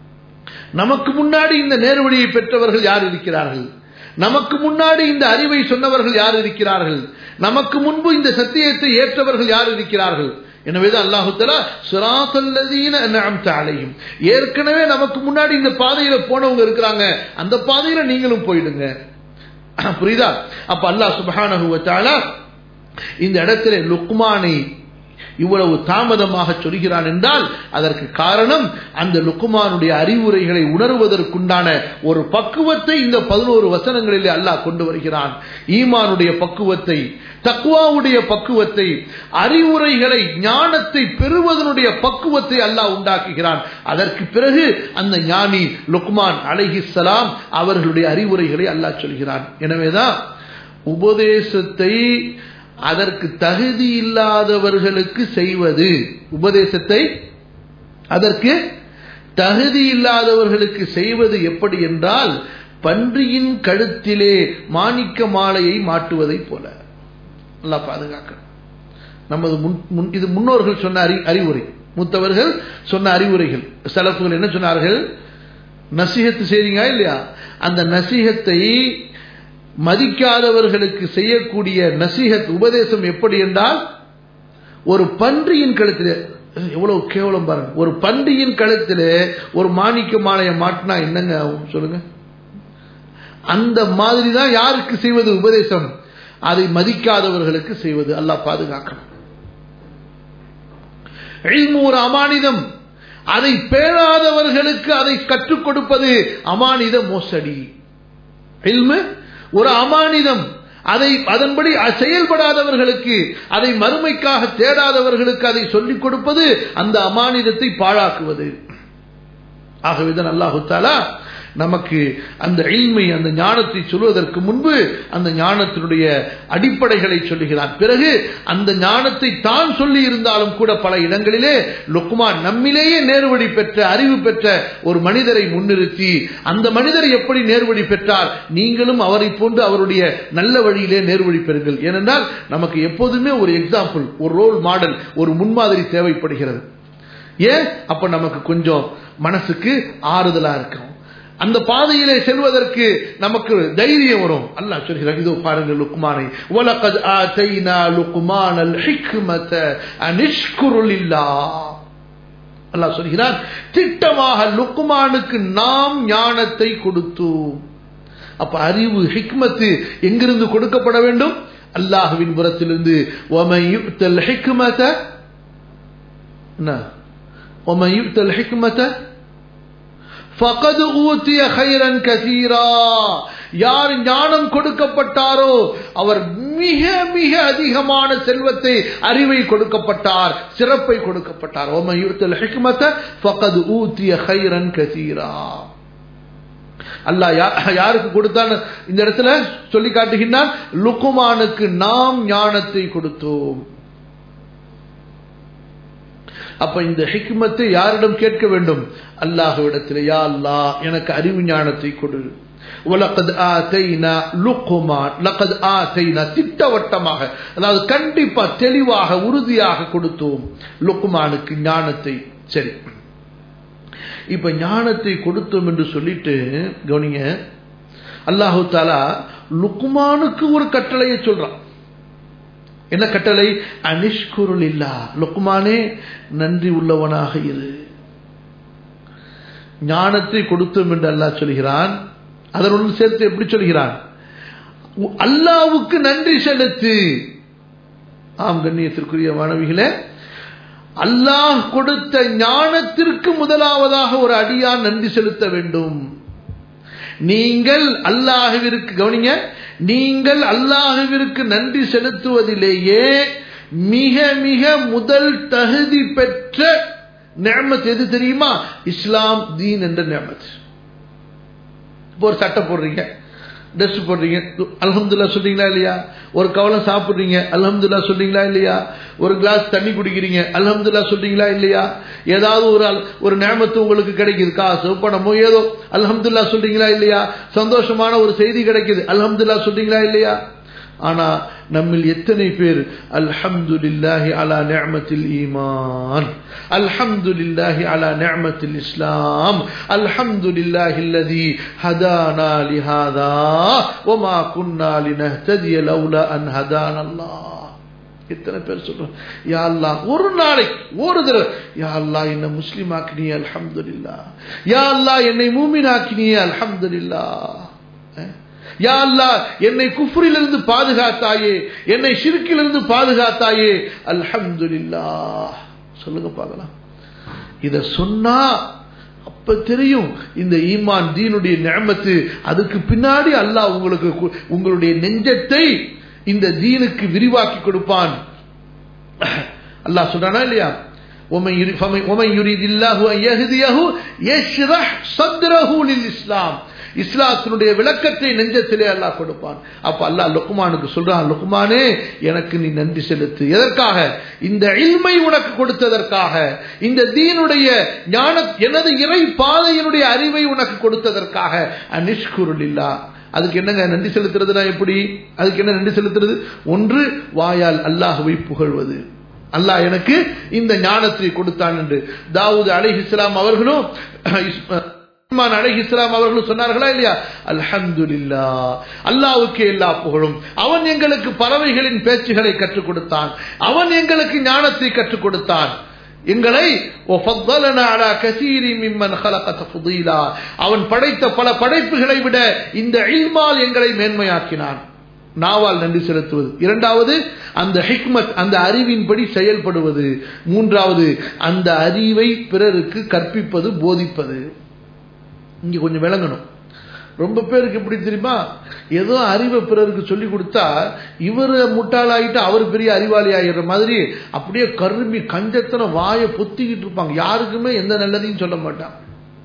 நமக்கு முன்னாடி இந்த நேர்வழியை பெற்றவர்கள் யார் இருக்கிறார்கள் நமக்கு முன்னாடி இந்த அறிவை சொன்னவர்கள் யார் இருக்கிறார்கள் நமக்கு முன்பு இந்த சத்தியத்தை ஏற்றவர்கள் யார் இருக்கிறார்கள் எனவேதான் அல்லாஹு தலா சுராசல்லதீன அலையும் ஏற்கனவே நமக்கு முன்னாடி இந்த பாதையில போனவங்க இருக்கிறாங்க அந்த பாதையில நீங்களும் போயிடுங்க புரியுதா அப்ப அல்லாஹ் சுபஹானஹு இந்த இடத்துல லுக்மானை இவ்வளவு தாமதமாக சொல்கிறான் என்றால் அதற்கு காரணம் அந்த லுக்குமானுடைய அறிவுரைகளை உணர்வதற்குண்டான ஒரு பக்குவத்தை இந்த பதினோரு வசனங்களிலே அல்லாஹ் கொண்டு வருகிறான் ஈமானுடைய பக்குவத்தை தக்குவாவுடைய பக்குவத்தை அறிவுரைகளை ஞானத்தை பெறுவதனுடைய பக்குவத்தை அல்லாஹ் உண்டாக்குகிறான் அதற்கு பிறகு அந்த ஞானி லுக்மான் அலைஹிஸ்ஸலாம் அவர்களுடைய அறிவுரைகளை அல்லாஹ் சொல்கிறான் எனவேதான் உபதேசத்தை அதற்கு தகுதி இல்லாதவர்களுக்கு செய்வது உபதேசத்தை அதற்கு தகுதி இல்லாதவர்களுக்கு செய்வது எப்படி என்றால் பன்றியின் கழுத்திலே மாணிக்க மாலையை மாட்டுவதை போல நல்லா பாதுகாக்க நமது முன் இது முன்னோர்கள் சொன்ன அறி அறிவுரை மூத்தவர்கள் சொன்ன அறிவுரைகள் செலப்புகள் என்ன சொன்னார்கள் நசீகத்து செய்றீங்க இல்லையா அந்த நசீகத்தை மதிக்காதவர்களுக்கு செய்யக்கூடிய நசீகத் உபதேசம் எப்படி என்றால் ஒரு பன்றியின் கழுத்தில் எவ்வளவு கேவலம் பாருங்க ஒரு பன்றியின் கழுத்தில் ஒரு மாணிக்க மாலையை மாட்டினா என்னங்க ஆகும் சொல்லுங்க அந்த மாதிரி தான் யாருக்கு செய்வது உபதேசம் அதை மதிக்காதவர்களுக்கு செய்வது அல்லாஹ் பாதுகாக்கணும் ஒரு அமானிதம் அதை பேணாதவர்களுக்கு அதை கற்றுக் கொடுப்பது அமானித மோசடி ஒரு அமானிதம் அதை அதன்படி செயல்படாதவர்களுக்கு அதை மறுமைக்காக தேடாதவர்களுக்கு அதை சொல்லிக் கொடுப்பது அந்த அமானிதத்தை பாழாக்குவது ஆகவேதான் அல்லாஹு தாலா நமக்கு அந்த இல்மை அந்த ஞானத்தை சொல்வதற்கு முன்பு அந்த ஞானத்தினுடைய அடிப்படைகளை சொல்லுகிறார் பிறகு அந்த ஞானத்தை தான் சொல்லி இருந்தாலும் கூட பல இடங்களிலே லுக்மான் நம்மிலேயே நேர்வழி பெற்ற அறிவு பெற்ற ஒரு மனிதரை முன்னிறுத்தி அந்த மனிதர் எப்படி நேர்வழி பெற்றார் நீங்களும் அவரை போன்று அவருடைய நல்ல வழியிலே நேர்வழி பெறுங்கள் ஏனென்றால் நமக்கு எப்போதுமே ஒரு எக்ஸாம்பிள் ஒரு ரோல் மாடல் ஒரு முன்மாதிரி தேவைப்படுகிறது ஏன் அப்ப நமக்கு கொஞ்சம் மனசுக்கு ஆறுதலா இருக்கும் அந்த பாதையிலே செல்வதற்கு நமக்கு தைரியம் வரும் அல்லாஹ் சொல்கிறார் இதோ பாருங்கள் லுக்மானை வலகத் ஆதைனா லுக்மானல் ஹிக்மத அனிஷ்குரு லில்லாஹ் அல்லாஹ் சொல்கிறார் திட்டமாக லுக்மானுக்கு நாம் ஞானத்தை கொடுத்தோம் அப்ப அறிவு ஹிக்மத்து எங்கிருந்து கொடுக்கப்பட வேண்டும் அல்லாஹுவின் புறத்திலிருந்து ஒமை யுக்தல் ஹிக்மத என்ன ஒமை யுக்தல் ஹிக்மத فقد ஊத்திய خيرا كثيرا யார் ஞானம் கொடுக்கப்பட்டாரோ அவர் மிக மிக அதிகமான செல்வத்தை அறிவை கொடுக்கப்பட்டார் சிறப்பை கொடுக்கப்பட்டார் ومن يؤت الحكمة فقد ஊத்திய خيرا كثيرا அல்லாஹ் யாருக்கு கொடுத்தான் இந்த இடத்துல சொல்லி காட்டுகின்றான் லுக்குமானுக்கு நாம் ஞானத்தை கொடுத்தோம் அப்ப இந்த ஹிக்மத்தை யாரிடம் கேட்க வேண்டும் அல்லாஹுவிடத்தில் யா அல்லா எனக்கு அறிவு ஞானத்தை கொடு உலகத் ஆத்தைனா லுக்குமான் லகத் ஆத்தைனா திட்டவட்டமாக அதாவது கண்டிப்பா தெளிவாக உறுதியாக கொடுத்தோம் லுக்குமானுக்கு ஞானத்தை சரி இப்ப ஞானத்தை கொடுத்தோம் என்று சொல்லிட்டு கவனிங்க அல்லாஹு தாலா லுக்குமானுக்கு ஒரு கட்டளையை சொல்றான் என்ன கட்டளை அனிஷ்குருள் இல்லா லுக்குமானே நன்றி உள்ளவனாக இரு ஞானத்தை கொடுத்தோம் என்று அல்லாஹ் சொல்கிறான் அதனுடன் சேர்த்து எப்படி சொல்கிறான் அல்லாவுக்கு நன்றி செலுத்து ஆம் கண்ணியத்திற்குரிய மாணவிகளே அல்லாஹ் கொடுத்த ஞானத்திற்கு முதலாவதாக ஒரு அடியான் நன்றி செலுத்த வேண்டும் நீங்கள் அல்லாஹுவிற்கு கவனிங்க நீங்கள் அல்லாஹுவிற்கு நன்றி செலுத்துவதிலேயே மிக மிக முதல் தகுதி பெற்ற நேமத் எது தெரியுமா இஸ்லாம் தீன் என்ற நேமத் இப்போ ஒரு சட்டை போடுறீங்க ட்ரெஸ் போடுறீங்க அலமதுல்லா சொல்றீங்களா இல்லையா ஒரு கவலம் சாப்பிடுறீங்க அலமதுல்லா சொல்றீங்களா இல்லையா ஒரு கிளாஸ் தண்ணி குடிக்கிறீங்க அலமதுல்லா சொல்றீங்களா இல்லையா ஏதாவது ஒரு ஒரு நேமத்து உங்களுக்கு கிடைக்குது காசு பணமோ ஏதோ அலமதுல்லா சொல்றீங்களா இல்லையா சந்தோஷமான ஒரு செய்தி கிடைக்குது அலமதுல்லா சொல்றீங்களா இல்லையா ஆனா நம்மில் எத்தனை பேர் அல்ஹம்துலில்லாஹி அலா நிஅமத்தில் ஈமான் அல்ஹம்துலில்லாஹி அலா நிஅமத்தில் இஸ்லாம் அல்ஹம்துலில்லாஹி அல்லதி ஹதானா லிஹாதா வமா குன்னா லினஹ்ததிய லௌலா அன் ஹதானா அல்லாஹ் எத்தனை பேர் சொல்றோம் யா அல்லாஹ் ஒரு நாளைக்கு ஒரு தடவை யா அல்லாஹ் என்னை முஸ்லீம் ஆக்கினியே அல்ஹம்துலில்லா யா அல்லாஹ் என்னை மூமின் ஆக்கினியே அல்ஹம்துலில்லா யா அல்லா என்னை குஃப்ரிலிருந்து பாதுகாத்தாயே என்னை ஷிர்கிலிருந்து பாதுகாத்தாயே அல்ஹம்துலில்லா சொல்லுங்க பார்க்கலாம் இத சொன்னா அப்ப தெரியும் இந்த ஈமான் தீனுடைய நியமத்து அதுக்கு பின்னாடி அல்லாஹ் உங்களுக்கு உங்களுடைய நெஞ்சத்தை இந்த தீனுக்கு விரிவாக்கி கொடுப்பான் அல்லாஹ் சொல்றானா இல்லையா ومن يريد الله أن يهديه يشرح صدره للإسلام இஸ்லாத்தினுடைய விளக்கத்தை நெஞ்சத்திலே அல்லாஹ் கொடுப்பான் அப்ப அல்லாஹ் லுக்குமானுக்கு சொல்றான் லுக்குமானே எனக்கு நீ நன்றி செலுத்து எதற்காக இந்த இல்மை உனக்கு கொடுத்ததற்காக இந்த தீனுடைய ஞான எனது இறை பாதையினுடைய அறிவை உனக்கு கொடுத்ததற்காக அனிஷ்குருள் இல்லா அதுக்கு என்னங்க நன்றி செலுத்துறதுனா எப்படி அதுக்கு என்ன நன்றி செலுத்துறது ஒன்று வாயால் அல்லாஹுவை புகழ்வது அல்லாஹ் எனக்கு இந்த ஞானத்தை கொடுத்தான் என்று தாவூத் அலை இஸ்லாம் அவர்களும் அலி இஸ்லாம் அவர்களும் சொன்னார்களா இல்லையா அல்ஹம்துலில்லா அல்லாவுக்கு எல்லா புகழும் அவன் எங்களுக்கு பறவைகளின் பேச்சுகளை கற்றுக் கொடுத்தான் அவன் எங்களுக்கு ஞானத்தை கற்றுக் கொடுத்தான் எங்களை அவன் படைத்த பல படைப்புகளை விட இந்த இல்மால் எங்களை மேன்மையாக்கினான் நாவால் நன்றி செலுத்துவது இரண்டாவது அந்த ஹிக்மத் அந்த அறிவின்படி செயல்படுவது மூன்றாவது அந்த அறிவை பிறருக்கு கற்பிப்பது போதிப்பது இங்க கொஞ்சம் விளங்கணும் ரொம்ப பேருக்கு எப்படி தெரியுமா ஏதோ அறிவை பிறருக்கு சொல்லி கொடுத்தா இவர் முட்டாளாயிட்டு அவர் பெரிய அறிவாளி ஆகிற மாதிரி அப்படியே கருமி கஞ்சத்தனை வாயை பொத்திக்கிட்டு இருப்பாங்க யாருக்குமே எந்த நல்லதையும் சொல்ல மாட்டான்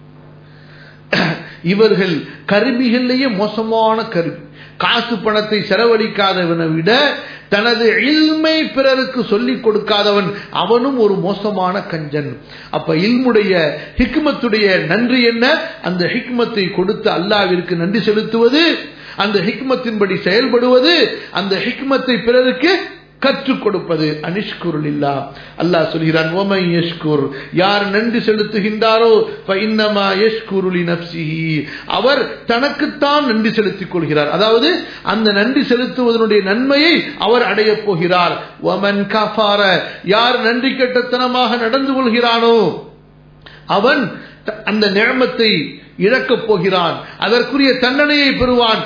இவர்கள் கருமிகள்லேயே மோசமான கருவி காசு பணத்தை செலவழிக்காதவனை விட தனது இல்மை பிறருக்கு சொல்லிக் கொடுக்காதவன் அவனும் ஒரு மோசமான கஞ்சன் அப்ப இல்முடைய ஹிக்மத்துடைய நன்றி என்ன அந்த ஹிக்மத்தை கொடுத்து அல்லாவிற்கு நன்றி செலுத்துவது அந்த ஹிக்மத்தின்படி செயல்படுவது அந்த ஹிக்மத்தை பிறருக்கு கற்றுக் கொடுப்பது அனிஷ்குருள் இல்லா அல்லாஹ் சொல்கிறான் ஓமை யஷ்குர் யார் நன்றி செலுத்துகின்றாரோ இன்னமா யஷ்குருளி நப்சிஹி அவர் தனக்குத்தான் நன்றி செலுத்திக் கொள்கிறார் அதாவது அந்த நன்றி செலுத்துவதனுடைய நன்மையை அவர் அடையப் போகிறார் ஒமன் கஃபார யார் நன்றி கெட்டத்தனமாக நடந்து கொள்கிறானோ அவன் அந்த நியமத்தை இழக்கப் போகிறான் அதற்குரிய தண்டனையை பெறுவான்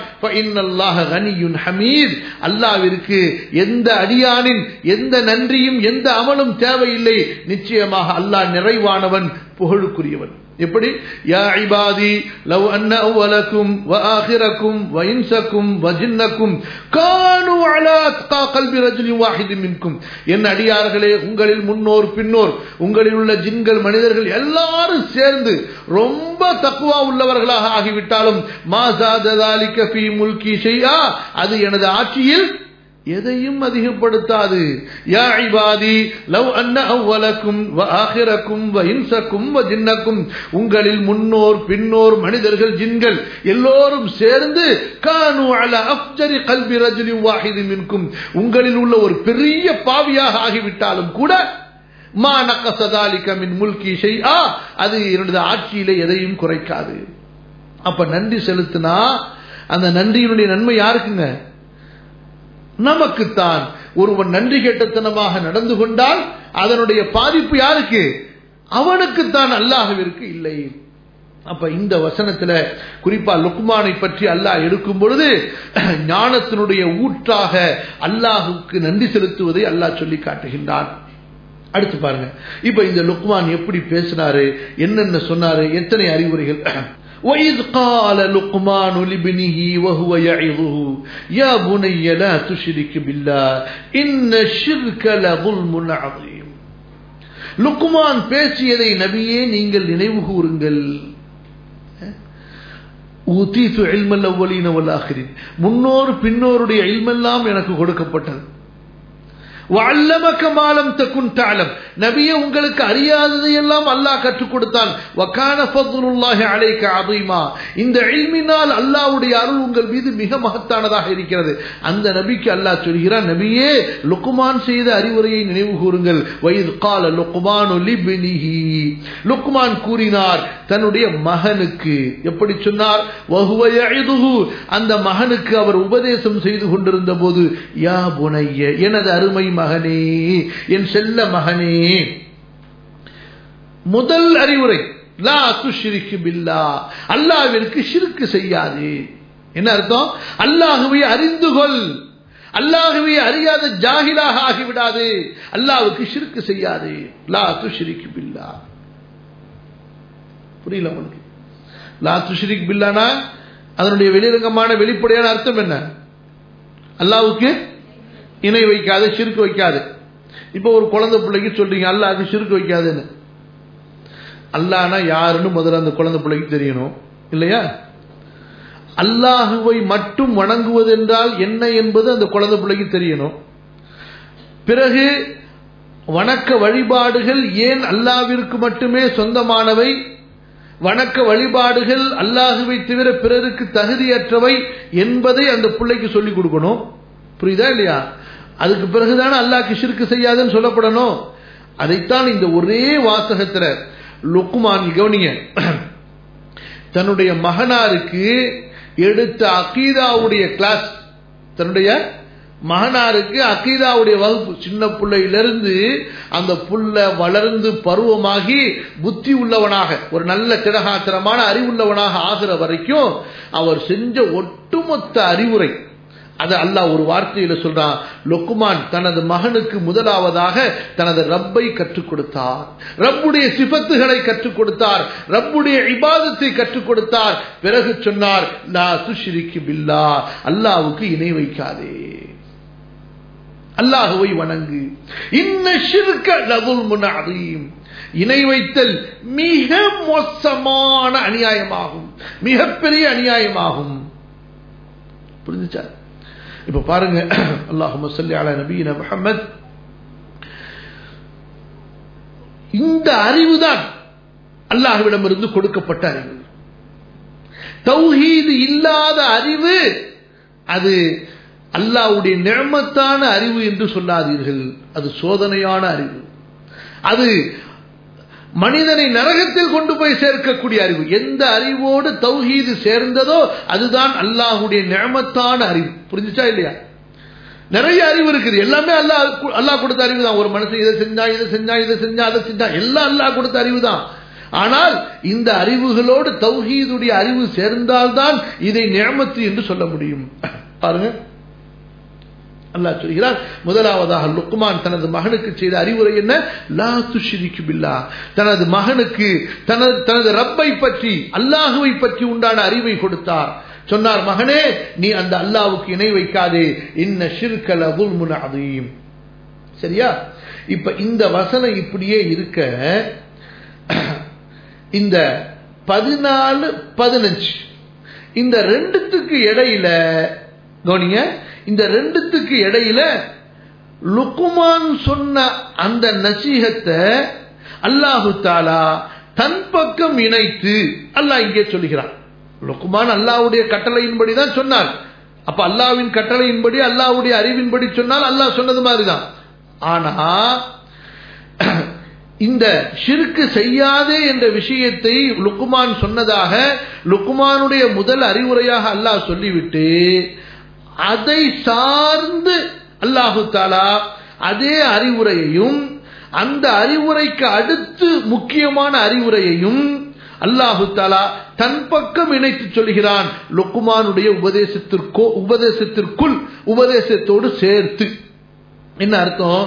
ஹமீத் அல்லாவிற்கு எந்த அடியானின் எந்த நன்றியும் எந்த அமலும் தேவையில்லை நிச்சயமாக அல்லாஹ் நிறைவானவன் புகழுக்குரியவன் எப்படி யா இபாதி லவ் அன்ன அவ்வலக்கும் வ ஆகிரக்கும் வ இன்சக்கும் வ ஜின்னக்கும் கானு அலா அத்கா கல்பி ரஜுலி வாஹிதி மின்கும் என் அடியார்களே உங்களில் முன்னோர் பின்னோர் உங்களில் உள்ள ஜின்கள் மனிதர்கள் எல்லாரும் சேர்ந்து ரொம்ப தக்குவா உள்ளவர்களாக ஆகிவிட்டாலும் மாசாததாலிக்க ஃபி முல்கி ஷையா அது எனது ஆட்சியில் எதையும் அதிகப்படுத்தாது யா இபாதி லவ் அன்ன அவ்வலக்கும் வ ஆகிரக்கும் வ இன்சக்கும் வ ஜின்னக்கும் உங்களில் முன்னோர் பின்னோர் மனிதர்கள் ஜின்கள் எல்லோரும் சேர்ந்து கானு அல அஃப்ஜரி கல்வி ரஜுலி வாஹிதி மின்கும் உங்களில் உள்ள ஒரு பெரிய பாவியாக ஆகிவிட்டாலும் கூட மா நக்கசதாலிக்க மின் முல்கி ஷைஆ அது என்னுடைய ஆட்சியிலே எதையும் குறைக்காது அப்ப நன்றி செலுத்தினா அந்த நன்றியினுடைய நன்மை யாருக்குங்க நமக்குத்தான் ஒருவன் நன்றி கெட்டத்தனமாக நடந்து கொண்டால் அதனுடைய பாதிப்பு யாருக்கு அவனுக்குத்தான் அல்லாஹவிற்கு இல்லை அப்ப இந்த வசனத்துல குறிப்பா லுக்மானை பற்றி அல்லாஹ் எடுக்கும் பொழுது ஞானத்தினுடைய ஊற்றாக அல்லாஹுக்கு நன்றி செலுத்துவதை அல்லாஹ் சொல்லி காட்டுகின்றான் அடுத்து பாருங்க இப்ப இந்த லுக்மான் எப்படி பேசினாரு என்னென்ன சொன்னாரு எத்தனை அறிவுரைகள் وإذ قال لقمان لابنه وهو يعظه يا بني لا تشرك بالله إن الشرك لظلم عظيم லுக்குமான் பேசியதை நபியே நீங்கள் நினைவு கூறுங்கள் ஊத்தீத்து இல்மல் அவ்வளீன வல்லாகிறேன் முன்னோர் பின்னோருடைய இல்மெல்லாம் எனக்கு கொடுக்கப்பட்டது வல்லமக்க மாலம் தக்குன் தாளம் நபிய உங்களுக்கு அறியாததையெல்லாம் அல்லாஹ் கற்றுக் கொடுத்தான் வக்கான ஃபதுலுல்லாஹி அலைக்க அதீமா இந்த இல்மினால் அல்லாஹ்வுடைய அருள் உங்கள் மீது மிக மகத்தானதாக இருக்கிறது அந்த நபிக்கு அல்லாஹ் சொல்கிறான் நபியே லுக்மான் செய்த அறிவுரையை நினைவு கூறுங்கள் வயது கால லுக்மான் லிபினிஹி லுக்மான் கூறினார் தன்னுடைய மகனுக்கு எப்படி சொன்னார் வஹுவ யஇதுஹு அந்த மகனுக்கு அவர் உபதேசம் செய்து கொண்டிருந்த போது யா புனைய எனது அருமை மகனே என் செல்ல மகனே முதல் அறிவுரை லா துஷிரிக்கு பில்லா அல்லாவிற்கு ஷிருக்கு செய்யாது என்ன அர்த்தம் அல்லாஹுவை அறிந்து கொள் அல்லாஹுவை அறியாத ஜாகிலாக ஆகிவிடாது அல்லாவுக்கு ஷிருக்கு செய்யாது லா துஷிரிக்கு பில்லா புரியல உங்களுக்கு லா துஷிரிக் பில்லானா அதனுடைய வெளிரங்கமான வெளிப்படையான அர்த்தம் என்ன அல்லாவுக்கு இணை வைக்காது சிறுக்கு வைக்காது இப்போ ஒரு குழந்தை பிள்ளைக்கு சொல்றீங்க அல்லாஹ்க்கு சிறுக்கு வைக்காதுன்னு அல்லாஹ்னா யாருன்னு முதல்ல அந்த குழந்தை பிள்ளைக்கு தெரியணும் இல்லையா அல்லாஹுவை மட்டும் வணங்குவது என்றால் என்ன என்பது அந்த குழந்தை பிள்ளைக்கு தெரியணும் பிறகு வணக்க வழிபாடுகள் ஏன் அல்லாவிற்கு மட்டுமே சொந்தமானவை வணக்க வழிபாடுகள் அல்லாஹுவை தவிர பிறருக்கு தகுதியற்றவை என்பதை அந்த பிள்ளைக்கு சொல்லிக் கொடுக்கணும் புரியுதா இல்லையா அதுக்கு பிறகுதானே அல்லாஹ் ஷிர்கு செய்யாதுன்னு சொல்லப்படணும் அதைத்தான் இந்த ஒரே வாசகத்துல லுக்குமான் கவனிங்க தன்னுடைய மகனாருக்கு எடுத்த அகீதாவுடைய கிளாஸ் தன்னுடைய மகனாருக்கு அகீதாவுடைய வகுப்பு சின்ன பிள்ளையிலிருந்து அந்த புள்ள வளர்ந்து பருவமாகி புத்தி உள்ளவனாக ஒரு நல்ல திடகாத்திரமான அறிவுள்ளவனாக ஆகிற வரைக்கும் அவர் செஞ்ச ஒட்டுமொத்த அறிவுரை அது அல்லாஹ் ஒரு வார்த்தையில சொல்றான் லொக்குமான் தனது மகனுக்கு முதலாவதாக தனது ரப்பை கற்றுக் கொடுத்தார் ரப்புடைய சிபத்துகளை கற்றுக் கொடுத்தார் ரப்புடைய இபாதத்தை கற்றுக் கொடுத்தார் பிறகு சொன்னார் லா துஷ்ரிக்கு பில்லா அல்லாவுக்கு இணை வைக்காதே அல்லாஹுவை வணங்கு இன்ன ஷிர்க லதுல் முனஅதீம் இணை வைத்தல் மிக மோசமான அநியாயமாகும் மிகப்பெரிய அநியாயமாகும் புரிஞ்சுச்சா இப்ப பாருங்க அல்லாஹும சொல்லி அலா நபீன முஹம்மத் இந்த அறிவுதான் அல்லாஹுவிடமிருந்து கொடுக்கப்பட்ட அறிவு தௌஹீது இல்லாத அறிவு அது அல்லாவுடைய நிழமத்தான அறிவு என்று சொல்லாதீர்கள் அது சோதனையான அறிவு அது மனிதனை நரகத்தில் கொண்டு போய் சேர்க்கக்கூடிய அறிவு எந்த அறிவோடு தௌஹீது சேர்ந்ததோ அதுதான் அல்லாஹுடைய நிழமத்தான அறிவு புரிஞ்சுச்சா இல்லையா நிறைய அறிவு இருக்குது எல்லாமே அல்லாஹ் அல்லாஹ் கொடுத்த அறிவு தான் ஒரு மனுஷன் இதை செஞ்சா இதை செஞ்சா இதை செஞ்சா அதை செஞ்சா எல்லாம் அல்லாஹ் கொடுத்த அறிவு தான் ஆனால் இந்த அறிவுகளோடு தௌஹீதுடைய அறிவு சேர்ந்தால்தான் இதை நியமத்து என்று சொல்ல முடியும் பாருங்க அல்லாஹ் சொல்கிறார் முதலாவதாக லுக்மான் தனது மகனுக்கு செய்த அறிவுரை என்ன லா துஷிரிக்கு பில்லா தனது மகனுக்கு தனது தனது ரப்பை பற்றி அல்லாஹுவை பற்றி உண்டான அறிவை கொடுத்தார் சொன்னார் மகனே நீ அந்த அல்லாவுக்கு இணை வைக்காதே இன்ன ஷிர்கல குல்முன் அதையும் சரியா இப்ப இந்த வசனம் இப்படியே இருக்க இந்த பதினாலு பதினஞ்சு இந்த ரெண்டுத்துக்கு இடையில கவனிங்க இந்த ரெண்டுத்துக்கு இடையில லுக்குமான் சொன்ன அந்த நசீகத்தை அல்லாஹு தாலா தன் பக்கம் இணைத்து அல்லாஹ் இங்கே சொல்லுகிறான் லுக்குமான் அல்லாவுடைய கட்டளையின்படி தான் சொன்னார் அப்ப அல்லாவின் கட்டளையின்படி அல்லாவுடைய அறிவின்படி சொன்னால் அல்லாஹ் சொன்னது மாதிரிதான் ஆனா இந்த ஷிருக்கு செய்யாதே என்ற விஷயத்தை லுக்குமான் சொன்னதாக லுக்குமானுடைய முதல் அறிவுரையாக அல்லாஹ் சொல்லிவிட்டு அதை சார்ந்து அல்லாஹு தாலா அதே அறிவுரையையும் அந்த அறிவுரைக்கு அடுத்து முக்கியமான அறிவுரையையும் அல்லாஹு தாலா தன் பக்கம் இணைத்து சொல்கிறான் லுக்குமானுடைய உபதேசத்திற்கோ உபதேசத்திற்குள் உபதேசத்தோடு சேர்த்து என்ன அர்த்தம்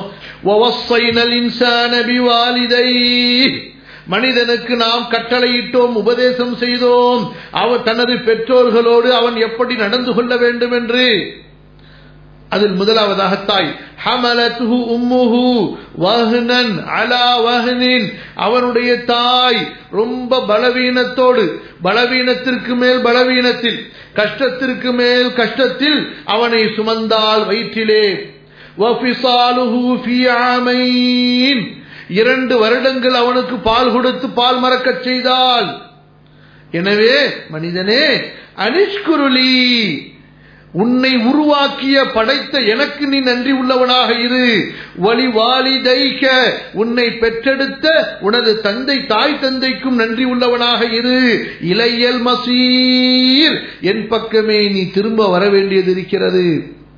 மனிதனுக்கு நாம் கட்டளையிட்டோம் உபதேசம் செய்தோம் அவன் தனது பெற்றோர்களோடு அவன் எப்படி நடந்து கொள்ள வேண்டும் என்று அதில் முதலாவதாக தாய் ஹமலத்துஹு உம்முஹு வஹ்னன் அலா வஹ்னின் அவனுடைய தாய் ரொம்ப பலவீனத்தோடு பலவீனத்திற்கு மேல் பலவீனத்தில் கஷ்டத்திற்கு மேல் கஷ்டத்தில் அவனை சுமந்தால் வயிற்றிலே வஃபிசாலுஹு ஃபீ ஆமைன் இரண்டு வருடங்கள் அவனுக்கு பால் கொடுத்து பால் மறக்கச் செய்தால் எனவே மனிதனே அனிஷ்குருளி உன்னை உருவாக்கிய படைத்த எனக்கு நீ நன்றி உள்ளவனாக இரு வழி வாலி தைக்க உன்னை பெற்றெடுத்த உனது தந்தை தாய் தந்தைக்கும் நன்றி உள்ளவனாக இரு இளையல் மசீர் என் பக்கமே நீ திரும்ப வர வேண்டியது இருக்கிறது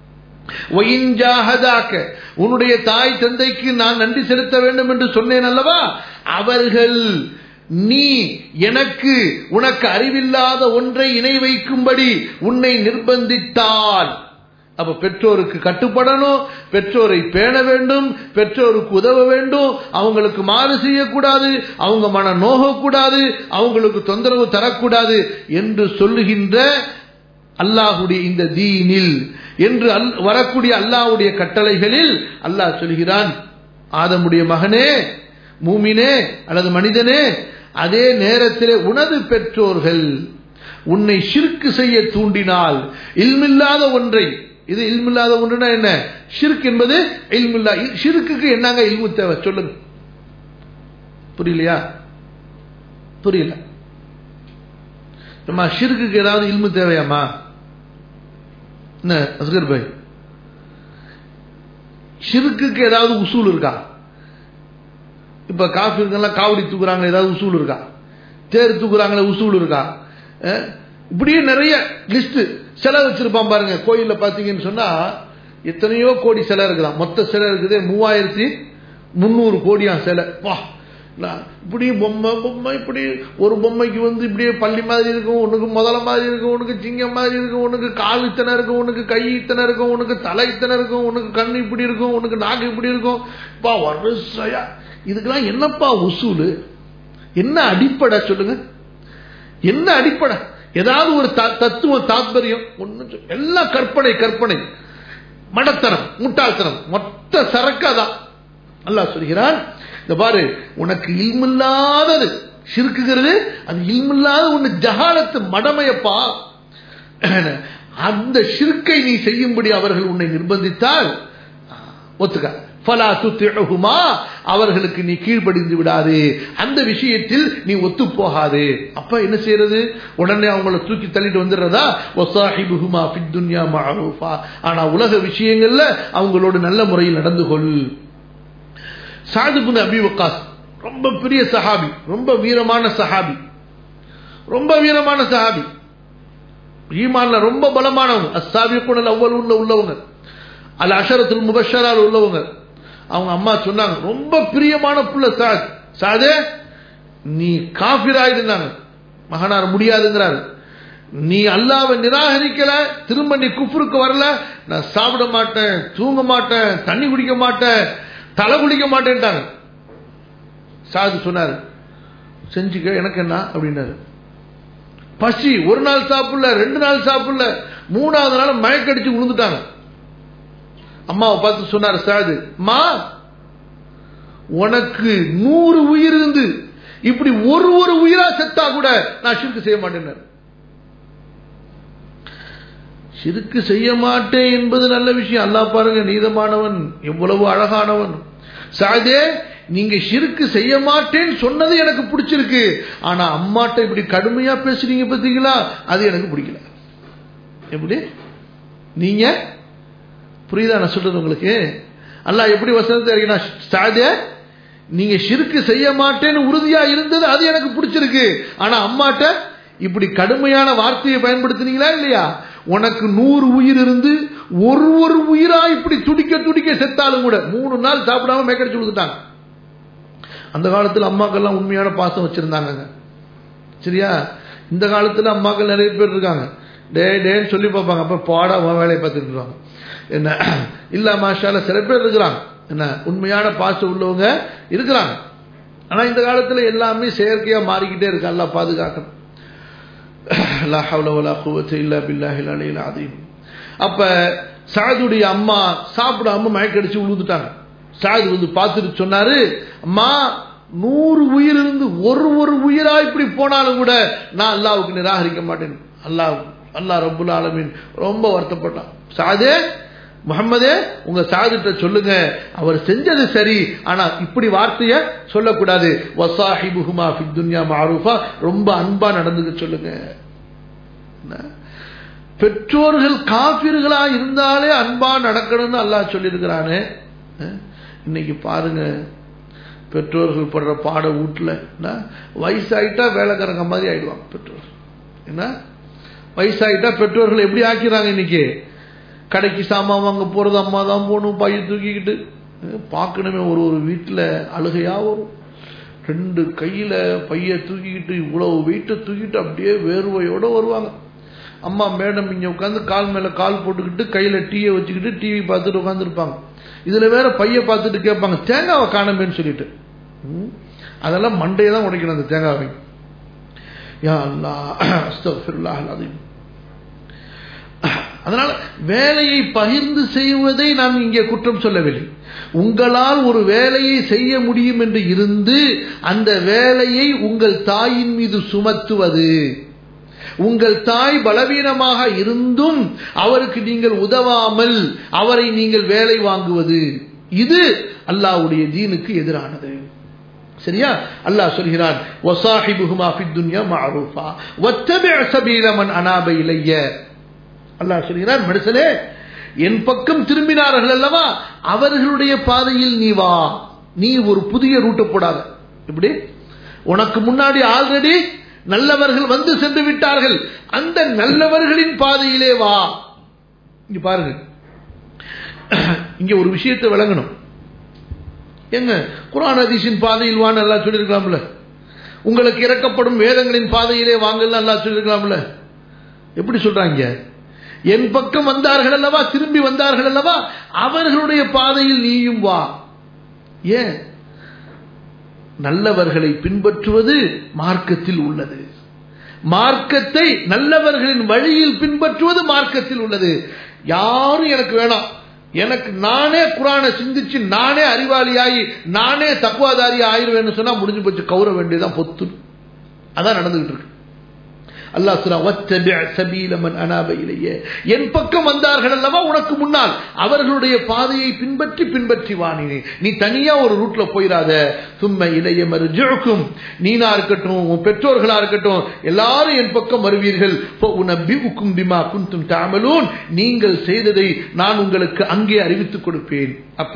உன்னுடைய தாய் தந்தைக்கு நான் நன்றி செலுத்த வேண்டும் என்று சொன்னேன் அல்லவா அவர்கள் நீ எனக்கு உனக்கு அறிவில்லாத ஒன்றை இணை வைக்கும்படி உன்னை நிர்பந்தித்தால் அப்ப பெற்றோருக்கு கட்டுப்படணும் பெற்றோரை பேண வேண்டும் பெற்றோருக்கு உதவ வேண்டும் அவங்களுக்கு மாறு செய்யக்கூடாது அவங்க மன நோகக்கூடாது அவங்களுக்கு தொந்தரவு தரக்கூடாது என்று சொல்லுகின்ற அல்லாஹுடைய இந்த தீனில் என்று வரக்கூடிய அல்லாஹுடைய கட்டளைகளில் அல்லாஹ் சொல்கிறான் ஆதமுடைய மகனே மூமினே அல்லது மனிதனே அதே நேரத்தில் உனது பெற்றோர்கள் உன்னை ஷிர்க்கு செய்ய தூண்டினால் இல்மில்லாத ஒன்றை இது இல்மில்லாத ஒன்றுனா என்ன ஷிர்க் என்பது இல்மில்லா ஷிர்க்குக்கு என்னங்க இல்மு தேவை சொல்லுங்க புரியலையா புரியல நம்ம ஷிர்க்குக்கு ஏதாவது இல்மு தேவையாமா என்ன அஸ்கர் பாய் ஷிர்க்குக்கு ஏதாவது உசூல் இருக்கா இப்ப காஃபிருக்கெல்லாம் காவடி தூக்குறாங்க ஏதாவது உசூல் இருக்கா தேர் தூக்குறாங்களே உசூல் இருக்கா இப்படியே நிறைய லிஸ்ட் சிலை வச்சிருப்பான் பாருங்க கோயில்ல பாத்தீங்கன்னு சொன்னா எத்தனையோ கோடி சிலை இருக்குதான் மொத்த சிலை இருக்குது மூவாயிரத்தி முந்நூறு கோடியா சிலை வா நான் இப்படி பொம்மை பொம்மை இப்படி ஒரு பொம்மைக்கு வந்து இப்படியே பள்ளி மாதிரி இருக்கும் ஒண்ணுக்கு முதல மாதிரி இருக்கும் ஒண்ணுக்கு சிங்கம் மாதிரி இருக்கும் ஒண்ணுக்கு கால் இத்தனை இருக்கும் ஒண்ணுக்கு கை இத்தனை இருக்கும் ஒண்ணுக்கு தலை இத்தனை இருக்கும் ஒண்ணுக்கு கண் இப்படி இருக்கும் ஒண்ணுக்கு நாக்கு இப்படி இருக்கும் பா வரிசையா இதுக்கெல்லாம் என்னப்பா உசூலு என்ன அடிப்படை சொல்லுங்க என்ன அடிப்படை ஏதாவது ஒரு த- தத்துவம் தாத்பரியம் ஒண்ணு எல்லாம் கற்பனை கற்பனை மடத்தனம் முட்டாள்தனம் மொத்த சரக்காதான் அல்லாஹ் சொல்கிறான் இந்த பாரு உனக்கு இல்மில்லாதது சிறுக்குகிறது அது இல்மில்லாத ஒண்ணு ஜஹாலத்து மடமையப்பா அந்த சிறுக்கை நீ செய்யும்படி அவர்கள் உன்னை நிர்பந்தித்தால் ஒத்துக்க ஃபலா துத்திஉஹுமா அவர்களுக்கு நீ கீழ்ப்படிந்து விடாதே அந்த விஷயத்தில் நீ ஒத்து போகாதே அப்ப என்ன செய்யறது உடனே அவங்கள தூக்கி தள்ளிட்டு வந்துடுறதா வசாஹிபுஹுமா ஃபித் துன்யா மஅரூஃபா ஆனா உலக விஷயங்கள்ல அவங்களோட நல்ல முறையில் நடந்து கொள் சாதுபுன் அபி வக்காஸ் ரொம்ப பெரிய சஹாபி ரொம்ப வீரமான சஹாபி ரொம்ப வீரமான சஹாபி ஈமான்ல ரொம்ப பலமானவங்க அஸ்ஸாபிகுன் அவ்வளவுல உள்ளவங்க அல் அஷரத்துல் முபஷரால் உள்ளவங்க அவங்க அம்மா சொன்னாங்க ரொம்ப பிரியமான புள்ள சாத் சாதே நீ காபிராயிருந்தாங்க மகனார் முடியாதுங்கிறாரு நீ அல்லாவை நிராகரிக்கல திரும்ப நீ குஃப்ருக்கு வரல நான் சாப்பிட மாட்டேன் தூங்க மாட்டேன் தண்ணி குடிக்க மாட்டேன் தலை குளிக்க மாட்டேன்ட்டாங்க சாது சொன்னாரு செஞ்சுக்க எனக்கு என்ன அப்படின்னாரு பசி ஒரு நாள் சாப்பிடல ரெண்டு நாள் சாப்பிடல மூணாவது நாள் மயக்கடிச்சு விழுந்துட்டாங்க அம்மாவை பார்த்து சொன்னார் சாது மா உனக்கு நூறு உயிர் இருந்து இப்படி ஒரு ஒரு உயிரா செத்தா கூட நான் சிறுக்கு செய்ய மாட்டேன் சிறுக்கு செய்ய மாட்டேன் என்பது நல்ல விஷயம் அல்லா பாருங்க நீதமானவன் எவ்வளவு அழகானவன் சாதே நீங்க சிறுக்கு செய்ய மாட்டேன்னு சொன்னது எனக்கு பிடிச்சிருக்கு ஆனா அம்மாட்ட இப்படி கடுமையா பேசுறீங்க பாத்தீங்களா அது எனக்கு பிடிக்கல எப்படி நீங்க புரியுதா நான் சொல்றது உங்களுக்கு அல்லாஹ் எப்படி வசனத்தை இறக்கினா சாதே நீங்க ஷிருக்கு செய்ய மாட்டேன்னு உறுதியா இருந்தது அது எனக்கு பிடிச்சிருக்கு ஆனா அம்மாட்ட இப்படி கடுமையான வார்த்தையை பயன்படுத்தினீங்களா இல்லையா உனக்கு நூறு உயிர் இருந்து ஒரு ஒரு உயிரா இப்படி துடிக்க துடிக்க செத்தாலும் கூட மூணு நாள் சாப்பிடாம மேக்கடிச்சு கொடுத்துட்டாங்க அந்த காலத்துல அம்மாக்கள்லாம் உண்மையான பாசம் வச்சிருந்தாங்க சரியா இந்த காலத்துல அம்மாக்கள் நிறைய பேர் இருக்காங்க டே டேன்னு சொல்லி பார்ப்பாங்க அப்ப பாடா உன் வேலையை பார்த்துட்டு இருப்பாங்க என்ன இல்ல மாஷால சில பேர் இருக்கிறாங்க என்ன உண்மையான பாசம் உள்ளவங்க இருக்கிறாங்க ஆனா இந்த காலத்துல எல்லாமே செயற்கையா மாறிக்கிட்டே இருக்கு எல்லாம் பாதுகாக்கணும் லா ஹவ்ல வலா குவத்த இல்லா பில்லாஹில் அலையில் அதீம் அப்ப சாதுடைய அம்மா சாப்பிடாம மயக்கடிச்சு விழுந்துட்டாங்க சாது வந்து பார்த்துட்டு சொன்னாரு அம்மா நூறு உயிர் இருந்து ஒரு ஒரு உயிரா இப்படி போனாலும் கூட நான் அல்லாவுக்கு நிராகரிக்க மாட்டேன் அல்லாஹ் அல்லாஹ் ரப்புல் ஆலமீன் ரொம்ப வருத்தப்பட்டான் சாதே முகம்மதே உங்க சாதிட்ட சொல்லுங்க அவர் செஞ்சது சரி ஆனா இப்படி வார்த்தைய சொல்லக்கூடாது வசாஹிபுஹுமா ஃபித் துன்யா மாரூஃபா ரொம்ப அன்பா நடந்துக்க சொல்லுங்க என்ன? பெற்றோர்கள் காபிர்களா இருந்தாலே அன்பா நடக்கணும்னு அல்லாஹ் சொல்லியிருக்கிறானே அஹ்? இன்னைக்கு பாருங்க பெற்றோர்கள் படுற பாட வீட்டுல என்ன? வயசாயிட்டா வேலைக்காரங்க மாதிரி ஆயிடுவாங்க பெற்றோர்கள் என்ன வயசாயிட்டா பெற்றோர்கள் எப்படி ஆக்கிறாங்க இன்னைக்கு கடைக்கு சாமான் வாங்க போறது அம்மா தான் போகணும் பைய தூக்கிக்கிட்டு அஹ் பார்க்கணுமே ஒரு ஒரு வீட்டில் அழுகையா வரும் ரெண்டு கையில பைய தூக்கிக்கிட்டு இவ்வளவு வெயிட்டை தூக்கிட்டு அப்படியே வேர்வையோட வருவாங்க அம்மா மேடம் இங்க உட்காந்து கால் மேல கால் போட்டுக்கிட்டு கையில டீயை வச்சுக்கிட்டு டிவி பார்த்துட்டு உட்காந்துருப்பாங்க இதுல வேற பைய பார்த்துட்டு கேட்பாங்க தேங்காவை காணமேன்னு சொல்லிட்டு ம். அதெல்லாம் மண்டையை தான் உடைக்கணும் அந்த தேங்காவை யா அல்லாஹ் அஸ்தக்ஃபிருல்லாஹ் அலீம் அதனால வேலையை பகிர்ந்து செய்வதை நான் இங்கே குற்றம் சொல்லவில்லை உங்களால் ஒரு வேலையை செய்ய முடியும் என்று இருந்து அந்த வேலையை உங்கள் தாயின் மீது சுமத்துவது உங்கள் தாய் பலவீனமாக இருந்தும் அவருக்கு நீங்கள் உதவாமல் அவரை நீங்கள் வேலை வாங்குவது இது அல்லாஹ்வுடைய தீனுக்கு எதிரானது சரியா அல்லாஹ் சொல்கிறான் வசாஹிபுஹுமா ஃபித் துன்யா மஅரூஃபா வத்தபி' சபீல மன் அனாப இலைய அல்லாஹ் சொல்கிறான் மனுஷனே என் பக்கம் திரும்பினார்கள் அல்லவா அவர்களுடைய பாதையில் நீ வா நீ ஒரு புதிய ரூட்டை போடாத இப்படி உனக்கு முன்னாடி ஆல்ரெடி நல்லவர்கள் வந்து சென்று விட்டார்கள் அந்த நல்லவர்களின் பாதையிலே வா இங்க பாருங்க இங்க ஒரு விஷயத்தை விளங்கணும் எங்க குரான் ஹதீஸின் பாதையில் வான்னு எல்லாம் சொல்லியிருக்கலாம்ல உங்களுக்கு இறக்கப்படும் வேதங்களின் பாதையிலே வாங்கலாம் எல்லாம் சொல்லியிருக்கலாம்ல எப்படி சொல்றாங்க என் பக்கம் வந்தார்கள் அல்லவா திரும்பி வந்தார்கள் அல்லவா அவர்களுடைய பாதையில் நீயும் வா ஏன் நல்லவர்களை பின்பற்றுவது மார்க்கத்தில் உள்ளது மார்க்கத்தை நல்லவர்களின் வழியில் பின்பற்றுவது மார்க்கத்தில் உள்ளது யாரும் எனக்கு வேணாம் எனக்கு நானே குரானை சிந்திச்சு நானே அறிவாளியாகி நானே தக்குவாதாரி ஆயிருவேன்னு சொன்னா முடிஞ்சு போச்சு கௌர வேண்டியதான் பொத்து அதான் நடந்துகிட்டு இருக்கு அல்லாஹ் சொல்றா வத்தபி சபீல மன் அனாப இலையே என் பக்கம் வந்தார்கள் அல்லவா உனக்கு முன்னால் அவர்களுடைய பாதையை பின்பற்றி பின்பற்றி வாணினே நீ தனியா ஒரு ரூட்ல போயிடாத சும்ம இளைய மறுஜுக்கும் நீனா இருக்கட்டும் உன் பெற்றோர்களா இருக்கட்டும் எல்லாரும் என் பக்கம் வருவீர்கள் உனபிஉக்கும் பிமா குந்தும் தாமலூன் நீங்கள் செய்ததை நான் உங்களுக்கு அங்கே அறிவித்துக் கொடுப்பேன் அப்ப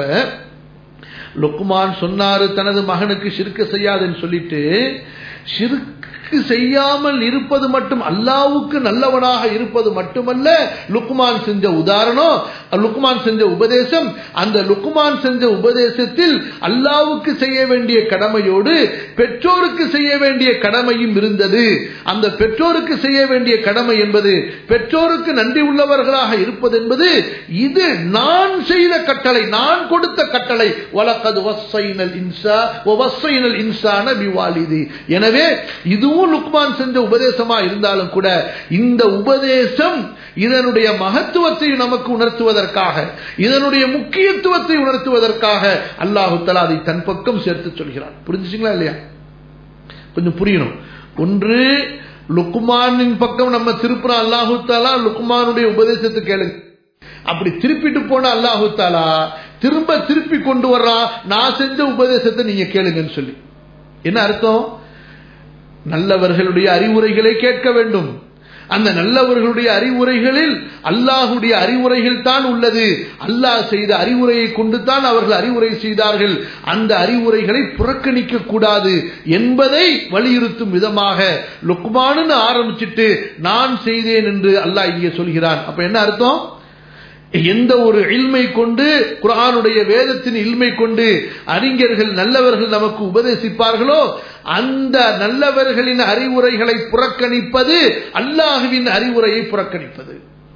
லுக்குமான் சொன்னாரு தனது மகனுக்கு சிறுக்க செய்யாதுன்னு சொல்லிட்டு சிறுக்கு செய்யாமல் இருப்பது மட்டும் அல்லாவுக்கு நல்லவனாக இருப்பது மட்டுமல்ல லுக்குமான் செஞ்ச உதாரணம் லுக்குமான் செஞ்ச உபதேசம் அந்த லுக்குமான் செஞ்ச உபதேசத்தில் அல்லாவுக்கு செய்ய வேண்டிய கடமையோடு பெற்றோருக்கு செய்ய வேண்டிய கடமையும் இருந்தது அந்த பெற்றோருக்கு செய்ய வேண்டிய கடமை என்பது பெற்றோருக்கு நன்றி உள்ளவர்களாக இருப்பது என்பது இது நான் செய்த கட்டளை நான் கொடுத்த கட்டளை வழக்கது வசைனல் இன்சா வசைனல் இன்சான பிவாலிதி எனவே இதுவும் லுக்மான் செஞ்ச உபதேசமா இருந்தாலும் கூட இந்த உபதேசம் இதனுடைய மகத்துவத்தை நமக்கு உணர்த்துவதற்காக இதனுடைய முக்கியத்துவத்தை உணர்த்துவதற்காக அல்லாஹு தலா அதை தன் பக்கம் சேர்த்து சொல்கிறான் புரிஞ்சுங்களா இல்லையா கொஞ்சம் புரியணும் ஒன்று லுக்குமானின் பக்கம் நம்ம திருப்புறோம் அல்லாஹு தாலா லுக்குமானுடைய உபதேசத்தை கேளுங்க அப்படி திருப்பிட்டு போன அல்லாஹு தாலா திரும்ப திருப்பி கொண்டு வர்றான் நான் செஞ்ச உபதேசத்தை நீங்க கேளுங்கன்னு சொல்லி என்ன அர்த்தம் நல்லவர்களுடைய அறிவுரைகளை கேட்க வேண்டும் அந்த நல்லவர்களுடைய அறிவுரைகளில் அல்லாஹுடைய அறிவுரைகள் தான் உள்ளது அல்லாஹ் செய்த அறிவுரையை கொண்டு தான் அவர்கள் அறிவுரை செய்தார்கள் அந்த அறிவுரைகளை புறக்கணிக்க கூடாது என்பதை வலியுறுத்தும் விதமாக லுக்மானு ஆரம்பிச்சிட்டு நான் செய்தேன் என்று அல்லாஹ் இங்கே சொல்கிறான் அப்ப என்ன அர்த்தம் எந்த ஒரு இல்மை கொண்டு குரானுடைய வேதத்தின் இல்மை கொண்டு அறிஞர்கள் நல்லவர்கள் நமக்கு உபதேசிப்பார்களோ அந்த நல்லவர்களின் அறிவுரைகளை புறக்கணிப்பது அல்லாஹுவின் அறிவுரையை புறக்கணிப்பது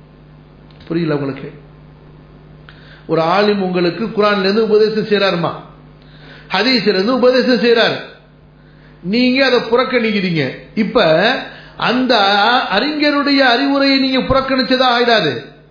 புரியல உங்களுக்கு ஒரு ஆலிம் உங்களுக்கு குரான்ல இருந்து உபதேசம் செய்யறாருமா ஹதீஸ்ல இருந்து உபதேசம் செய்யறாரு நீங்க அதை புறக்கணிக்கிறீங்க இப்ப அந்த அறிஞருடைய அறிவுரையை நீங்க புறக்கணிச்சதா ஆயிடாது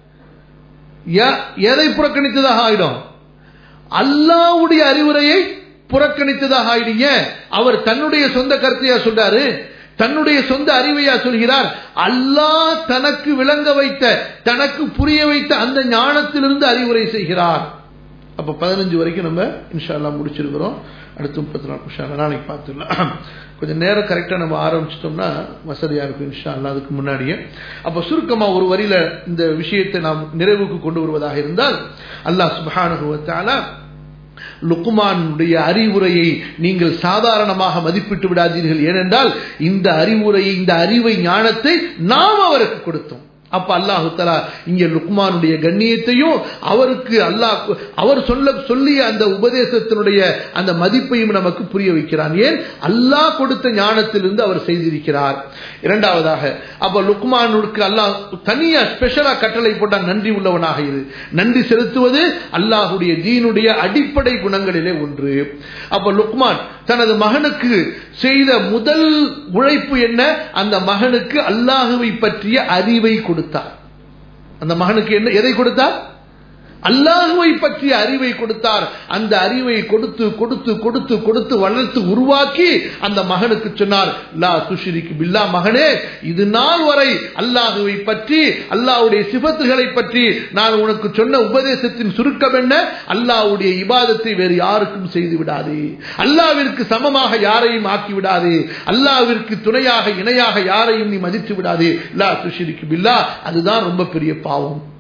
எதை புறக்கணித்ததாக ஆயிடும் அல்லாவுடைய அறிவுரையை புறக்கணித்ததாக ஆயிடுங்க அவர் தன்னுடைய சொந்த கருத்தையா சொல்றாரு தன்னுடைய சொந்த அறிவையா சொல்கிறார் அல்லாஹ் தனக்கு விளங்க வைத்த தனக்கு புரிய வைத்த அந்த ஞானத்திலிருந்து அறிவுரை செய்கிறார் அப்ப பதினஞ்சு வரைக்கும் நம்ம இன்ஷால்லா முடிச்சிருக்கிறோம் அடுத்து முப்பத்தி நாலு நிமிஷம் நாளைக்கு பார்த்துடலாம் கொஞ்சம் நேரம் கரெக்டாக நம்ம ஆரம்பிச்சிட்டோம்னா வசதியாக இருக்கும் இன்ஷா அல்லா அதுக்கு முன்னாடியே அப்போ சுருக்கமாக ஒரு வரியில இந்த விஷயத்தை நாம் நிறைவுக்கு கொண்டு வருவதாக இருந்தால் அல்லாஹ் சுபானுவத்தாலா லுக்குமானுடைய அறிவுரையை நீங்கள் சாதாரணமாக மதிப்பிட்டு விடாதீர்கள் ஏனென்றால் இந்த அறிவுரையை இந்த அறிவை ஞானத்தை நாம் அவருக்கு கொடுத்தோம் அப்ப அல்லாஹு தலா இங்க லுக்மானுடைய கண்ணியத்தையும் அவருக்கு அல்லாஹ் அவர் சொல்ல சொல்லிய அந்த உபதேசத்தினுடைய அந்த மதிப்பையும் நமக்கு புரிய வைக்கிறான் ஏன் அல்லாஹ் கொடுத்த ஞானத்திலிருந்து அவர் செய்திருக்கிறார் இரண்டாவதாக அப்ப லுக்மானுக்கு அல்லாஹ் தனியா ஸ்பெஷலா கட்டளை போட்டால் நன்றி உள்ளவனாக இரு நன்றி செலுத்துவது அல்லாஹுடைய தீனுடைய அடிப்படை குணங்களிலே ஒன்று அப்ப லுக்மான் தனது மகனுக்கு செய்த முதல் உழைப்பு என்ன அந்த மகனுக்கு அல்லாஹுவை பற்றிய அறிவை கொடுத்தார் அந்த மகனுக்கு என்ன எதை கொடுத்தார் அல்லாஹுவை பற்றிய அறிவை கொடுத்தார் அந்த அறிவை கொடுத்து கொடுத்து கொடுத்து கொடுத்து வளர்த்து உருவாக்கி அந்த மகனுக்கு சொன்னார் லா துஷிரிக்கு பில்லா மகனே இது நாள் வரை அல்லாஹுவை பற்றி அல்லாஹுடைய சிபத்துகளை பற்றி நான் உனக்கு சொன்ன உபதேசத்தின் சுருக்கம் என்ன அல்லாஹுடைய இபாதத்தை வேறு யாருக்கும் செய்து விடாதே அல்லாவிற்கு சமமாக யாரையும் ஆக்கி விடாதே அல்லாவிற்கு துணையாக இணையாக யாரையும் நீ மதித்து விடாதே லா துஷிரிக்கு பில்லா அதுதான் ரொம்ப பெரிய பாவம்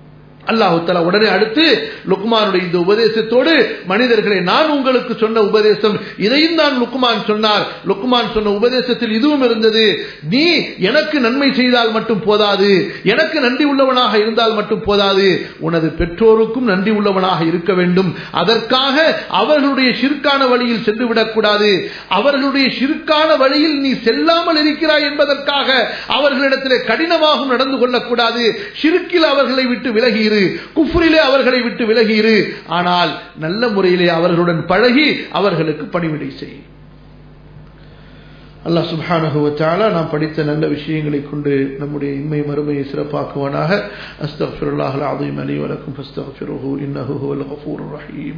அல்லாஹு தலா உடனே அடுத்து லுக்மானுடைய இந்த உபதேசத்தோடு மனிதர்களை நான் உங்களுக்கு சொன்ன உபதேசம் இதையும் தான் லுக்மான் சொன்னார் லுக்மான் சொன்ன உபதேசத்தில் இதுவும் இருந்தது நீ எனக்கு நன்மை செய்தால் மட்டும் போதாது எனக்கு நன்றி உள்ளவனாக இருந்தால் மட்டும் போதாது உனது பெற்றோருக்கும் நன்றி உள்ளவனாக இருக்க வேண்டும் அதற்காக அவர்களுடைய சிற்கான வழியில் சென்று விடக்கூடாது அவர்களுடைய சிற்கான வழியில் நீ செல்லாமல் இருக்கிறாய் என்பதற்காக அவர்களிடத்திலே கடினமாகவும் நடந்து கொள்ளக்கூடாது சிறுக்கில் அவர்களை விட்டு விலகி இரு குஃப்ரிலே அவர்களை விட்டு விலகி இரு ஆனால் நல்ல முறையிலே அவர்களுடன் பழகி அவர்களுக்கு பணிவிடை செய் அல்லாஹ் சுப்ஹானஹு வ தஆலா நாம் படித்த நல்ல விஷயங்களை கொண்டு நம்முடைய இன்மை மறுமையை சிறப்பாக்குவானாக அஸ்தக்ஃபிருல்லாஹல் அஸீம் அலி வலக்கும் ஃபஸ்தக்ஃபிருஹு இன்னஹு ஹுவல் கஃபூருர் ரஹீம்